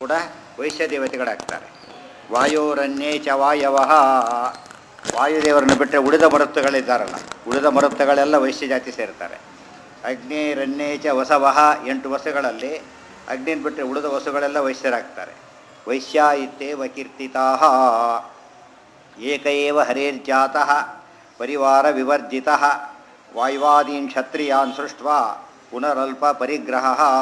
ಕೂಡ ವೈಶ್ಯ ದೇವತೆಗಳಾಗ್ತಾರೆ ವಾಯೋರನ್ಯೇ ಚ ವಾಯವ ವಾಯುದೇವರನ್ನು ಬಿಟ್ಟರೆ ಉಳಿದ ಮರುತ್ತುಗಳಿದ್ದಾರಲ್ಲ ಉಳಿದ ಮರುತ್ತಗಳೆಲ್ಲ ವೈಶ್ಯ ಜಾತಿ ಸೇರ್ತಾರೆ ಅಗ್ನೇರನ್ಯೇ ಚ ವಸವಃ ಎಂಟು ವಸುಗಳಲ್ಲಿ ಅಗ್ನಿನ ಬಿಟ್ಟರೆ ಉಳಿದ ವಸುಗಳೆಲ್ಲ ವೈಶ್ಯರಾಗ್ತಾರೆ ವೈಶ್ಯ ಇತ್ತೇವ ಕೀರ್ತಿತಾ ಏಕ ಏವ ಹರೇರ್ಜಾತಃ ಪರಿವಾರ ವಿವರ್ಜಿತ ವಾಯುವಾದೀನ್ ಕ್ಷತ್ರಿಯಾನ್ ಸೃಷ್ಟ್ವಾ ಪುನರಲ್ಪ ಪರಿಗ್ರಹ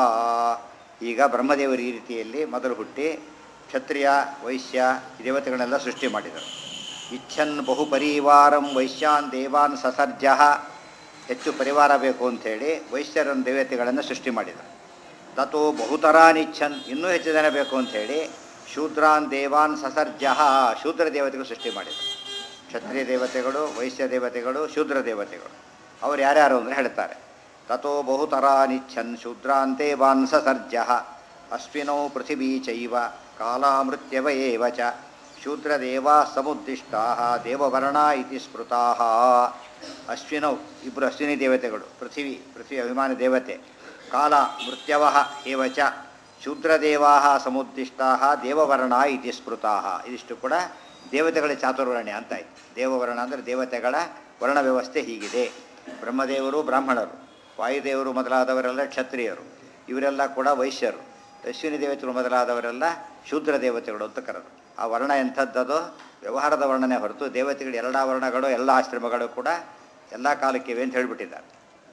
ಈಗ ಬ್ರಹ್ಮದೇವರು ಈ ರೀತಿಯಲ್ಲಿ ಮೊದಲು ಹುಟ್ಟಿ ಕ್ಷತ್ರಿಯ ವೈಶ್ಯ ಈ ದೇವತೆಗಳನ್ನೆಲ್ಲ ಸೃಷ್ಟಿ ಮಾಡಿದರು ಇಚ್ಛನ್ ಬಹು ಪರಿವಾರಂ ವೈಶ್ಯಾನ್ ದೇವಾನ್ ಸಸರ್ಜ ಹೆಚ್ಚು ಪರಿವಾರ ಬೇಕು ಅಂಥೇಳಿ ವೈಶ್ಯರನ್ ದೇವತೆಗಳನ್ನು ಸೃಷ್ಟಿ ಮಾಡಿದರು ತಥೋ ಬಹುತರಾನಿಚ್ಛನ್ ಇನ್ನೂ ಹೆಚ್ಚು ಜನ ಬೇಕು ಅಂಥೇಳಿ ಶೂದ್ರಾನ್ ದೇವಾನ್ ಸಸರ್ಜ ಶೂದ್ರ ದೇವತೆಗಳು ಸೃಷ್ಟಿ ಮಾಡಿದರು ಕ್ಷತ್ರಿಯ ದೇವತೆಗಳು ವೈಶ್ಯ ದೇವತೆಗಳು ಶೂದ್ರ ದೇವತೆಗಳು ಅವರು ಯಾರ್ಯಾರು ಅಂದರೆ ಹೇಳ್ತಾರೆ ತಥೋ ಬಹುತರಾನಿಚ್ಛನ್ ಶೂದ್ರಾನ್ ದೇವಾನ್ ಸಸರ್ಜ ಅಶ್ವಿನೋ ಪೃಥಿವೀ ಚೈವ ಕಾಲಾಮೃತ್ಯವ ಏವ ಚ ಶೂದ್ರದೇವಾ ಸಮುದ್ದಿಷ್ಟಾ ದೇವವರ್ಣ ಇತಿ ಸ್ಮೃತಾ ಅಶ್ವಿನೌ ಇಬ್ಬರು ಅಶ್ವಿನಿ ದೇವತೆಗಳು ಪೃಥಿವಿ ಪೃಥ್ವಿ ಅಭಿಮಾನಿ ದೇವತೆ ಕಾಲ ಮೃತ್ಯವ ಏವ ಚ ಶೂದ್ರದೇವಾ ಸಮುದ್ದಿಷ್ಟಾ ದೇವವರ್ಣ ಇತಿ ಸ್ಮೃತಾ ಇದಿಷ್ಟು ಕೂಡ ದೇವತೆಗಳ ಚಾತುರ್ವರ್ಣ್ಯ ಅಂತ ಆಯ್ತು ದೇವವರ್ಣ ಅಂದರೆ ದೇವತೆಗಳ ವರ್ಣ ವ್ಯವಸ್ಥೆ ಹೀಗಿದೆ ಬ್ರಹ್ಮದೇವರು ಬ್ರಾಹ್ಮಣರು ವಾಯುದೇವರು ಮೊದಲಾದವರೆಲ್ಲ ಕ್ಷತ್ರಿಯರು ಇವರೆಲ್ಲ ಕೂಡ ವೈಶ್ಯರು ಅಶ್ವಿನಿ ದೇವತೆಗಳು ಮೊದಲಾದವರೆಲ್ಲ ಶೂದ್ರ ದೇವತೆಗಳು ಅಂತ ಕರೆದು ಆ ವರ್ಣ ಎಂಥದ್ದದು ವ್ಯವಹಾರದ ವರ್ಣನೆ ಹೊರತು ದೇವತೆಗಳು ಎಲ್ಲ ವರ್ಣಗಳು ಎಲ್ಲ ಆಶ್ರಮಗಳು ಕೂಡ ಎಲ್ಲ ಕಾಲಕ್ಕೆ ಇವೆ ಅಂತ ಹೇಳಿಬಿಟ್ಟಿದ್ದಾರೆ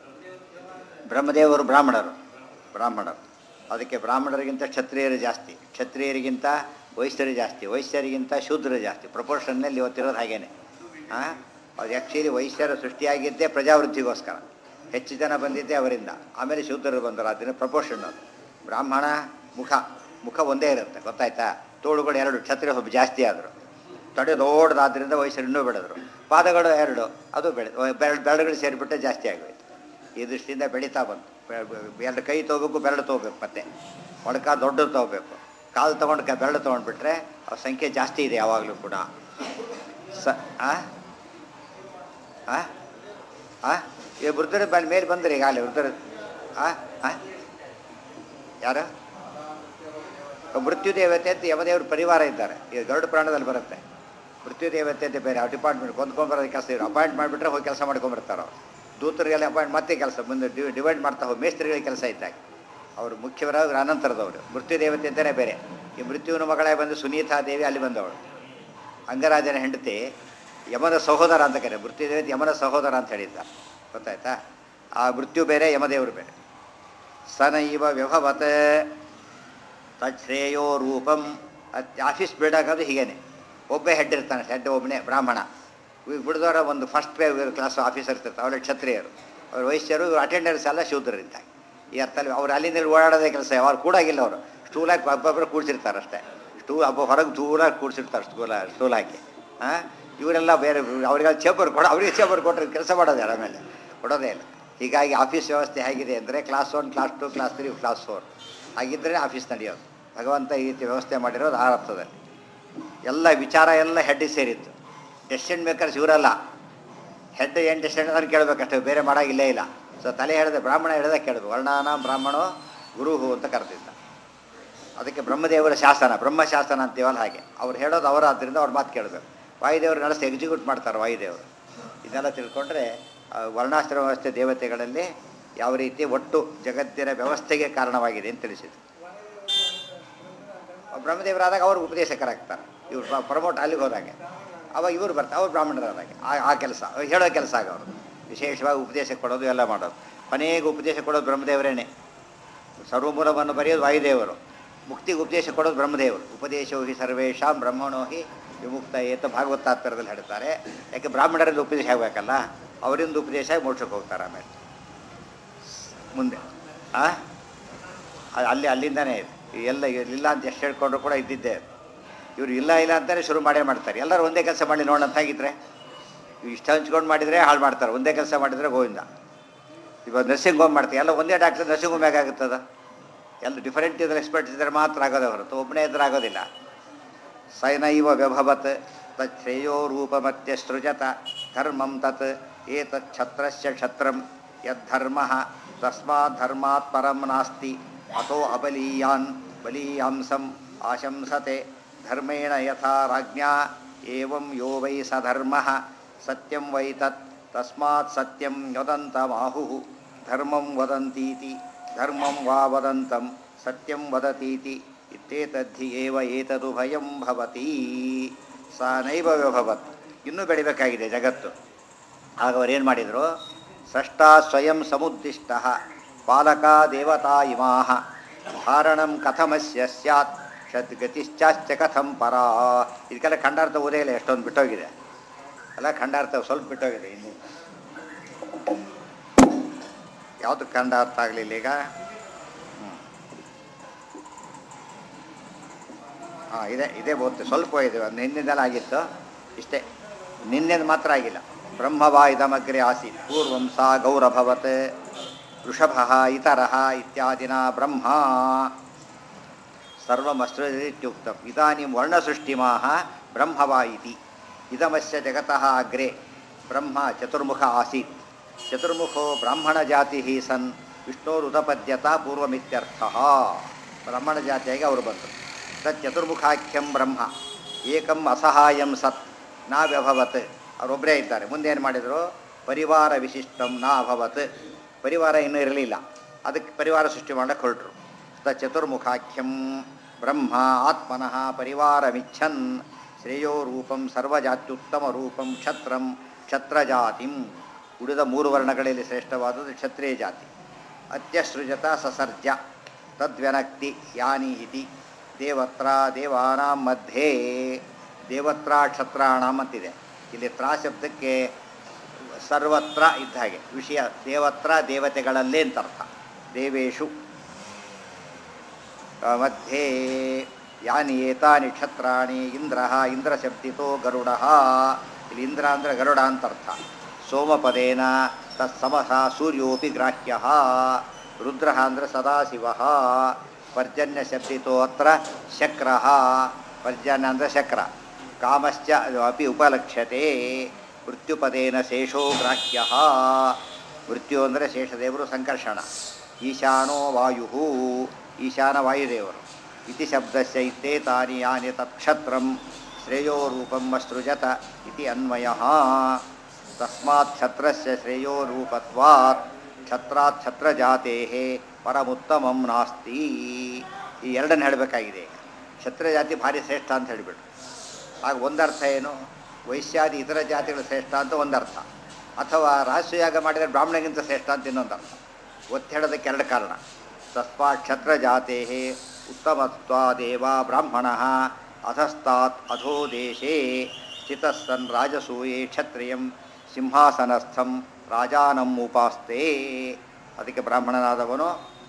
ಬ್ರಹ್ಮದೇವರು ಬ್ರಾಹ್ಮಣರು ಬ್ರಾಹ್ಮಣರು ಅದಕ್ಕೆ ಬ್ರಾಹ್ಮಣರಿಗಿಂತ ಕ್ಷತ್ರಿಯರು ಜಾಸ್ತಿ ಕ್ಷತ್ರಿಯರಿಗಿಂತ ವೈಶ್ಯರು ಜಾಸ್ತಿ ವೈಶ್ಯರಿಗಿಂತ ಶೂದ್ರರು ಜಾಸ್ತಿ ಪ್ರಪೋರ್ಷನ್ನಲ್ಲಿ ಇವತ್ತಿರೋದು ಹಾಗೇನೆ ಹಾಂ ಅದು ಆ್ಯಕ್ಚುಲಿ ವೈಶ್ಯರ ಸೃಷ್ಟಿಯಾಗಿದ್ದೇ ಪ್ರಜಾವೃದ್ಧಿಗೋಸ್ಕರ ಹೆಚ್ಚು ಜನ ಬಂದಿದ್ದೇ ಅವರಿಂದ ಆಮೇಲೆ ಶೂದ್ರರು ಬಂದರು ಅದನ್ನು ಪ್ರಪೋರ್ಷನ್ ಅದು ಬ್ರಾಹ್ಮಣ ಮುಖ ಮುಖ ಒಂದೇ ಇರುತ್ತೆ ಗೊತ್ತಾಯ್ತಾ ತೋಳುಗಳು ಎರಡು ಕ್ಷತ್ರಿಯ ಸ್ವಲ್ಪ ಜಾಸ್ತಿ ಆದರು ತಡೆ ದೊಡ್ಡದಾದ್ರಿಂದ ವಯಸ್ಸರು ಇನ್ನೂ ಬೆಳೆದ್ರು ಪಾದಗಳು ಎರಡು ಅದು ಬೆಳೆ ಬೆರಳು ಬೆರಳುಗಳು ಸೇರಿಬಿಟ್ಟೆ ಜಾಸ್ತಿ ಆಗೋಯ್ತು ಈ ದೃಷ್ಟಿಯಿಂದ ಬೆಳೀತಾ ಬಂತು ಬೆ- ಬೆ- ಎರಡು ಕೈ ತೊಗೋಬೇಕು ಬೆರಳು ತೊಗೋಬೇಕು ಮತ್ತೆ ಮೊಳಕ ದೊಡ್ಡದು ತೊಗೋಬೇಕು ಕಾಲು ತೊಗೊಂಡು ಕ ಬೆರಳು ತೊಗೊಂಡ್ಬಿಟ್ರೆ ಅವ್ರ ಸಂಖ್ಯೆ ಜಾಸ್ತಿ ಇದೆ ಯಾವಾಗಲೂ ಕೂಡ ಸ ಆ ಆ ಆ ಈ ವೃದ್ಧರ ಮೇಲೆ ಮೇಲೆ ಬಂದ್ರಿ ಈಗಾಗಲೇ ವೃದ್ಧರ ಆ ಆ ಯಾರು ಮೃತ್ಯು ದೇವತೆ ಅಂತ ಯಮದೇವ್ರ ಪರಿವಾರ ಇದ್ದಾರೆ ಈಗ ಗರುಡ ಪುರಾಣದಲ್ಲಿ ಬರುತ್ತೆ ಮೃತ್ಯು ದೇವತೆ ಅಂತ ಬೇರೆ ಆ ಡಿಪಾರ್ಟ್ಮೆಂಟ್ ಕೊಂದ್ಕೊಂಬರೋದು ಕೆಲಸ ಇವರು ಅಪಾಯಿಂಟ್ ಮಾಡಿಬಿಟ್ರೆ ಹೋಗಿ ಕೆಲಸ ಮಾಡ್ಕೊಂಬರ್ತಾರೆ ಅವ್ರು ದೂತರಿಗೆಲ್ಲ ಅಪಾಯಿಂಟ್ ಮತ್ತೆ ಕೆಲಸ ಮುಂದೆ ಡಿವೈಡ್ ಮಾಡ್ತಾ ಹೋಗಿ ಮೇಸ್ತ್ರಿಗಳಿಗೆ ಕೆಲಸ ಇದ್ದಾಗ ಅವರು ಮುಖ್ಯವರಾಗಿ ಅನಂತರದವರು ಮೃತ್ಯು ದೇವತೆ ಅಂತಲೇ ಬೇರೆ ಈ ಮೃತ್ಯುವಿನ ಮಗಳೇ ಬಂದು ಸುನೀತಾ ದೇವಿ ಅಲ್ಲಿ ಬಂದವಳು ಅಂಗರಾಜನ ಹೆಂಡತಿ ಯಮನ ಸಹೋದರ ಅಂತ ಕರೆ ಮೃತ್ಯು ದೇವತೆ ಯಮನ ಸಹೋದರ ಅಂತ ಹೇಳಿದ್ದ ಗೊತ್ತಾಯ್ತಾ ಆ ಮೃತ್ಯು ಬೇರೆ ಯಮದೇವರು ಬೇರೆ ಸನೈವ ವ್ಯವಹವತ್ ತಚ್ಛ್ರೇಯೋ ರೂಪಂ ಅತ್ ಆಫೀಸ್ ಬಿಡಾಕೋದು ಹೀಗೇನೆ ಒಬ್ಬೇ ಹೆಡ್ ಇರ್ತಾನೆ ಹೆಡ್ ಒಬ್ಬನೇ ಬ್ರಾಹ್ಮಣ ಬಿಡಿದವರ ಒಂದು ಫಸ್ಟ್ ಪೇ ಕ್ಲಾಸ್ ಆಫೀಸರ್ ಇರ್ತಾರೆ ಅವರ ಕ್ಷತ್ರಿಯರು ಅವ್ರ ವೈಶ್ಯರು ಇವ್ರು ಅಟೆಂಡರ್ಸ್ ಎಲ್ಲ ಶೂದ್ರರಿಂದ ಈ ಅರ್ಥದಲ್ಲಿ ಅವ್ರು ಅಲ್ಲಿಂದ ಇಲ್ಲಿ ಓಡಾಡೋದೇ ಕೆಲಸ ಯಾವಾಗ ಕೂಡಾಗಿಲ್ಲ ಅವರು ಸ್ಟೂಲ್ ಹಾಕಿ ಒಬ್ಬೊಬ್ಬರು ಕೂಡ್ಸಿರ್ತಾರೆ ಅಷ್ಟೇ ಸ್ಟೂ ಹಬ್ಬ ಹೊರಗೆ ದೂರಾಗಿ ಕೂಡ್ಸಿರ್ತಾರೆ ಸ್ಟೂಲ ಸ್ಟೂಲ್ ಹಾಕಿ ಹಾಂ ಇವರೆಲ್ಲ ಬೇರೆ ಅವ್ರಿಗೆ ಚೇಂಬರ್ ಕೊಡ ಅವರಿಗೆ ಚೇಂಬರ್ ಕೊಟ್ಟರೆ ಕೆಲಸ ಮಾಡೋದೇ ಆಮೇಲೆ ಕೊಡೋದೇ ಇಲ್ಲ ಹೀಗಾಗಿ ಆಫೀಸ್ ವ್ಯವಸ್ಥೆ ಹೇಗಿದೆ ಅಂದರೆ class one class two class three class four ಹಾಗಿದ್ದರೆ ಆಫೀಸ್ ನಡೆಯೋದು ಭಗವಂತ ಈ ರೀತಿ ವ್ಯವಸ್ಥೆ ಮಾಡಿರೋದು ಆ ಅರ್ಥದಲ್ಲಿ ಎಲ್ಲ ವಿಚಾರ ಎಲ್ಲ ಹೆಡ್ಡಿಗೆ ಸೇರಿತ್ತು ಡೆಸಿಷನ್ ಮೇಕರ್ಸ್ ಇವರಲ್ಲ ಹೆಡ್ ಏನು ಡೆಸಿಷನ್ ಅದನ್ನು ಕೇಳಬೇಕಷ್ಟೇ ಬೇರೆ ಮಾಡೋಗಿಲ್ಲೇ ಇಲ್ಲ ಸೊ ತಲೆ ಹೇಳಿದೆ ಬ್ರಾಹ್ಮಣ ಹೇಳಿದ ಕೇಳಬೇಕು ವರ್ಣಾನ ಬ್ರಾಹ್ಮಣೋ ಗುರುಹು ಅಂತ ಕರೆದಿದ್ದ ಅದಕ್ಕೆ ಬ್ರಹ್ಮದೇವರ ಶಾಸನ ಬ್ರಹ್ಮಶಾಸನ ಅಂತೀವಲ್ಲ ಹಾಗೆ ಅವ್ರು ಹೇಳೋದು ಅವರ ಆದ್ದರಿಂದ ಅವ್ರ ಮಾತು ಕೇಳಬೇಕು ವಾಯುದೇವರು ನಡೆಸಿ ಎಕ್ಸಿಕ್ಯೂಟ್ ಮಾಡ್ತಾರೆ ವಾಯುದೇವರು ಇದನ್ನೆಲ್ಲ ತಿಳ್ಕೊಂಡ್ರೆ ಆ, ವರ್ಣಾಶ್ರಮ ವ್ಯವಸ್ಥೆ ದೇವತೆಗಳಲ್ಲಿ ಯಾವ ರೀತಿ ಒಟ್ಟು ಜಗತ್ತಿನ ವ್ಯವಸ್ಥೆಗೆ ಕಾರಣವಾಗಿದೆ ಅಂತ ತಿಳಿಸಿದ್ರು ಬ್ರಹ್ಮದೇವರಾದಾಗ ಅವರು ಉಪದೇಶಕರಾಗ್ತಾರೆ ಇವ್ರು ಪ್ರಮೋಟ್ ಅಲ್ಲಿಗೆ ಹೋದಾಗೆ ಅವಾಗ ಇವರು ಬರ್ತಾರೆ ಅವ್ರು ಬ್ರಾಹ್ಮಣರಾದಾಗ ಆ ಆ ಕೆಲಸ ಹೇಳೋ ಕೆಲಸ ಆಗೋರು ವಿಶೇಷವಾಗಿ ಉಪದೇಶ ಕೊಡೋದು ಎಲ್ಲ ಮಾಡೋದು ಕೊನೆಗೆ ಉಪದೇಶ ಕೊಡೋದು ಬ್ರಹ್ಮದೇವರೇನೆ ಸರ್ವಮೂಲವನ್ನು ಬರೆಯೋದು ವಾಯುದೇವರು ಮುಕ್ತಿಗೆ ಉಪದೇಶ ಕೊಡೋದು ಬ್ರಹ್ಮದೇವರು ಉಪದೇಶೋ ಹಿ ಸರ್ವೇಶಾಂ ಬ್ರಹ್ಮಣೋ ಹಿ ವಿಮುಕ್ತ ಏತ ಭಾಗವತಾತ್ಪರ್ಯದಲ್ಲಿ ಹೇಳ್ತಾರೆ ಯಾಕೆ ಬ್ರಾಹ್ಮಣರಿಂದ ಉಪದೇಶ ಆಗಬೇಕಲ್ಲ ಅವರಿಂದ ಉಪದೇಶ ಆಗಿ ಮೋಕ್ಷಕ್ಕೆ ಹೋಗ್ತಾರೆ ಆಮೇಲೆ ಮುಂದೆ ಆ ಅ- ಅಲ್ಲಿ ಅಲ್ಲಿಂದನೇ ಇದೆ ಈ ಎಲ್ಲ ಇಲ್ಲ ಅಂತ ಎಷ್ಟು ಹೇಳ್ಕೊಂಡ್ರು ಕೂಡ ಇದ್ದಿದ್ದೆ ಇವರು ಇಲ್ಲ ಇಲ್ಲ ಅಂತಾನೆ ಶುರು ಮಾಡೇ ಮಾಡ್ತಾರೆ ಎಲ್ಲರೂ ಒಂದೇ ಕೆಲಸ ಮಾಡಿ ನೋಡೋಣ ಅಂತ ಆಗಿದ್ರೆ ಇಷ್ಟು ಹಂಚ್ಕೊಂಡು ಮಾಡಿದರೆ ಹಾಳು ಮಾಡ್ತಾರೆ ಒಂದೇ ಕೆಲಸ ಮಾಡಿದರೆ ಗೋವಿಂದ ಇವಾಗ ನರ್ಸಿಂಗ್ ಹೋಮ್ ಮಾಡ್ತೀವಿ ಎಲ್ಲ ಒಂದೇ ಡಾಕ್ಟರ್ ನರ್ಸಿಂಗ್ ಹೋಮ್ ಹೇಗಾಗುತ್ತದ ಎಲ್ಲ ಡಿಫರೆಂಟ್ ಇದ್ರೆ ಎಕ್ಸ್ಪರ್ಟ್ಸ್ ಇದ್ದರೆ ಮಾತ್ರ ಆಗೋದೇ ಹೊರತು ಒಬ್ಬನೇ ಇದ್ರೆ ಆಗೋದಿಲ್ಲ ಸೈನೈವ ವ್ಯಭವತ್ ತಚ್ಛ್ರೇಯೋ ರೂಪಮತ್ಯ ಸೃಜತ ಧರ್ಮಂ ತತ್ ಏತತ್ ಛತ್ರಸ್ಯ ಕ್ಷತ್ರಂ ಯದ್ಧರ್ಮ ತಸ್ಮಾತ್ ಧರ್ಮಾತ್ ಪರಂ ನಾಸ್ತಿ ಅಥೋ ಅಬಲೀಯಾನ್ ಬಲೀಯಾಂಸಂ ಆಶಂಸತೆ ಧರ್ಮೇಣ ಯಥಾ ರಾಜ್ಞಾ ಏವಂ ಯೋ ವೈ ಸ ಧರ್ಮ ಸತ್ಯಂ ವೈ ತತ್ ತಸ್ಮಾತ್ ಸತ್ಯಂ ವದಂತಮಾಹು ಧರ್ಮಂ ವದಂತೀತಿ ಧರ್ಮಂ ವಾ ವದಂತಂ ಸತ್ಯಂ ವದತೀತಿ ಇತ್ತೇತದ್ಧಿ ಏವ ಏತದು ಭಯಂ ಭವತಿ ಸ ನೈವ ವ್ಯಭವತ್ ಇನ್ನೂ ಬೆಳಿಬೇಕಾಗಿದೆ ಜಗತ್ತು ಆಗ ಅವರೇನು ಮಾಡಿದರು ಸೃಷ್ಟ ಸ್ವಯಂ ಸಮುದ್ದಿಷ್ಟ ಪಾಲಕ ದೇವತಾ ಇಮಾ ಧಾರಣಂ ಕಥಮಸ್ಯ ಸ್ಯಾತ್ ಷದ್ ಗತಿಶ್ಚಾಶ್ಚ ಕಥಂ ಪರ ಇದಕ್ಕೆಲ್ಲ ಖಂಡಾರ್ಥ ಓದೇ ಇಲ್ಲ ಎಷ್ಟೊಂದು ಬಿಟ್ಟೋಗಿದೆ ಅಲ್ಲ ಖಂಡಾರ್ಥ ಸ್ವಲ್ಪ ಬಿಟ್ಟೋಗಿದೆ ಇನ್ನು ಯಾವುದು ಖಂಡಾರ್ಥ ಆಗಲಿಲ್ಲ ಈಗ ಹಾಂ ಇದೆ ಇದೆ ಬೋತ್ ಸ್ವಲ್ಪ ಇದೆ ಒಂದು ನಿನ್ನೆದೆಲ್ಲ ಆಗಿತ್ತು ಇಷ್ಟೇ ನಿನ್ನೆದು ಮಾತ್ರ ಆಗಿಲ್ಲ ಬ್ರಹ್ಮವಾ ಇದಮಗ್ರೆ ಆಸೀತ್ ಪೂರ್ವಂ ಸಾ ಗೌರಭವತ್ ವೃಷಭ ಇತರ ಇತ್ಯಾದಿನ ಬ್ರಹ್ಮ ಸರ್ವಮಸ್ತ್ಯುಕ್ತಂ ಇದಾನಿಂ ವರ್ಣಸೃಷ್ಟಿಮಾಹ ಬ್ರಹ್ಮವಾ ಇತಿ ಇದಮಸ್ಯ ಜಗತಃ ಅಗ್ರೆ ಬ್ರಹ್ಮ ಚತುರ್ಮುಖ ಆಸೀತ್ ಚತುರ್ಮುಖೋ ಬ್ರಾಹ್ಮಣ ಜಾತಿ ಸನ್ ವಿಷ್ಣೋರುದಪದ್ಯತ ಪೂರ್ವಮಿತ್ಯರ್ಥ ಬ್ರಾಹ್ಮಣ ಜಾತಿಯಾಗಿ ಅವರು ಬಂದರು ತತ್ ಚತುರ್ಮುಖಾಖ್ಯಂ ಬ್ರಹ್ಮ ಏಕಂ ಅಸಹಾಯಂ ಸತ್ ನಾವ್ಯಭವತ್ ಅವರೊಬ್ಬರೇ ಇದ್ದಾರೆ ಮುಂದೆ ಏನು ಮಾಡಿದರು ಪರಿವಾರ ವಿಶಿಷ್ಟಂ ನಾ ಅಭವತ್ ಪರಿವಾರ ಇನ್ನೂ ಇರಲಿಲ್ಲ ಅದಕ್ಕೆ ಪರಿವಾರ ಸೃಷ್ಟಿ ಮಾಡಕ್ಕೆ ಹೊರಟರು ತ ಚತುರ್ಮುಖಾಖ್ಯಂ ಬ್ರಹ್ಮ ಆತ್ಮನಃ ಪರಿವಾರಮಿಚ್ಛನ್ ಶ್ರೇಯೋ ರೂಪಂ ಸರ್ವಜಾತ್ಯುತ್ತಮ ರೂಪಂ ಕ್ಷತ್ರಂ ಕ್ಷತ್ರಜಾತಿಂ ಉಳಿದ ಮೂರು ವರ್ಣಗಳಲ್ಲಿ ಶ್ರೇಷ್ಠವಾದದ್ದು ಕ್ಷತ್ರಿಯ ಜಾತಿ ಅತ್ಯಸೃಜತ ಸಸರ್ಜ ತದ್ವ್ಯನಕ್ತಿ ಯಾನಿ ಇತಿ ದೇವತ್ರ ದೇವಾನಾಂ ಮಧ್ಯೆ ದೇವತ್ರ ಕ್ಷತ್ರಾಣಂ ಅಂತಿದೆ ಇಲ್ಲಿ ತ್ರಾ ಶಬ್ದಕ್ಕೆ ಸರ್ವತ್ರ ಇದ್ದ ಹಾಗೆ ವಿಷಯ ದೇವತ್ರ ದೇವತೆಗಳಲ್ಲೇ ಅಂತ ಅರ್ಥ ದೇವೇಶು ಆ, ಮಧ್ಯೆ ಯಾನಿ ಏತಾನಿ ಕ್ಷತ್ರಾಣಿ ಇಂದ್ರ ಇಂದ್ರಶಬ್ದಿತೋ ಗರುಡ ಇಲ್ಲಿ ಇಂದ್ರ ಅಂದರೆ ಗರುಡ ಅಂತ ಅರ್ಥ ಸೋಮಪದೇನ ತತ್ಸಮಃ ಸೂರ್ಯೋಪಿ ಗ್ರಾಹ್ಯ ರುದ್ರ ಅಂದರೆ ಸದಾಶಿವ ಪರ್ಜನ್ಯ ಶಬ್ದಿತೋ ಅತ್ರ ಶಕ್ರ ಪರ್ಜನ್ಯ ಅಂದರೆ ಶಕ್ರ ಕಾಮಶ್ಚ ಅಪಿ ಉಪಲಕ್ಷ್ಯತೆ ಮೃತ್ಯುಪದೇನ ಶೇಷೋ ಗ್ರಾಹ್ಯ ಮೃತ್ಯು ಅಂದರೆ ಶೇಷದೇವರು ಸಂಕರ್ಷಣ ಈಶಾನೋ ವಾಯು ಈಶಾನ ವಾಯುದೇವರು ಇತಿ ಶಬ್ದಸ್ಯ ಇತ್ತೇತಾನಿ ಯಾನಿ ತತ್ಕ್ಷತ್ರಂ ಶ್ರೇಯೋ ರೂಪಂ ಅಸೃಜತ ಇತಿ ಅನ್ವಯ ತಸ್ಮಾತ್ ಛತ್ರಸ್ಯ ಶ್ರೇಯೋ ರೂಪತ್ವಾತ್ ಛತ್ರಾತ್ ಛತ್ರಜಾತೆ ಪರಮುತ್ತಮಂ ನಾಸ್ತಿ ಈ ಎರಡನ್ನು ಹೇಳಬೇಕಾಗಿದೆ ಈಗ ಛತ್ರಜಾತಿ ಭಾರಿ ಶ್ರೇಷ್ಠ ಅಂತ ಹೇಳಿಬಿಟ್ರು ಆಗ ಒಂದರ್ಥ ಏನು ವೈಶ್ಯಾದಿ ಇತರ ಜಾತಿಗಳು ಶ್ರೇಷ್ಠ ಅಂತ ಒಂದರ್ಥ ಅಥವಾ ರಾಷ್ಟ್ರಯಾಗ ಮಾಡಿದರೆ ಬ್ರಾಹ್ಮಣಗಿಂತ ಶ್ರೇಷ್ಠ ಅಂತ ಇನ್ನೊಂದು ಅರ್ಥ ಒತ್ತು ಹೇಳೋದಕ್ಕೆ ಎರಡು ಕಾರಣ ತಸ್ಮಾತ್ ಕ್ಷತ್ರಜಾತೆ ಉತ್ತಮತ್ವಾದೇವ ಬ್ರಾಹ್ಮಣ ಅಧಸ್ತಾತ್ ಅಧೋ ದೇಶೇ ಸ್ಥಿತಸ್ಸನ್ ರಾಜಸೂಯೇ ಕ್ಷತ್ರಿಯಂ ಸಿಂಹಾಸನಸ್ಥಂ ರಾಜಾನಂ ಉಪಾಸ್ತೆ ಅದಕ್ಕೆ ಬ್ರಾಹ್ಮಣನಾದವನು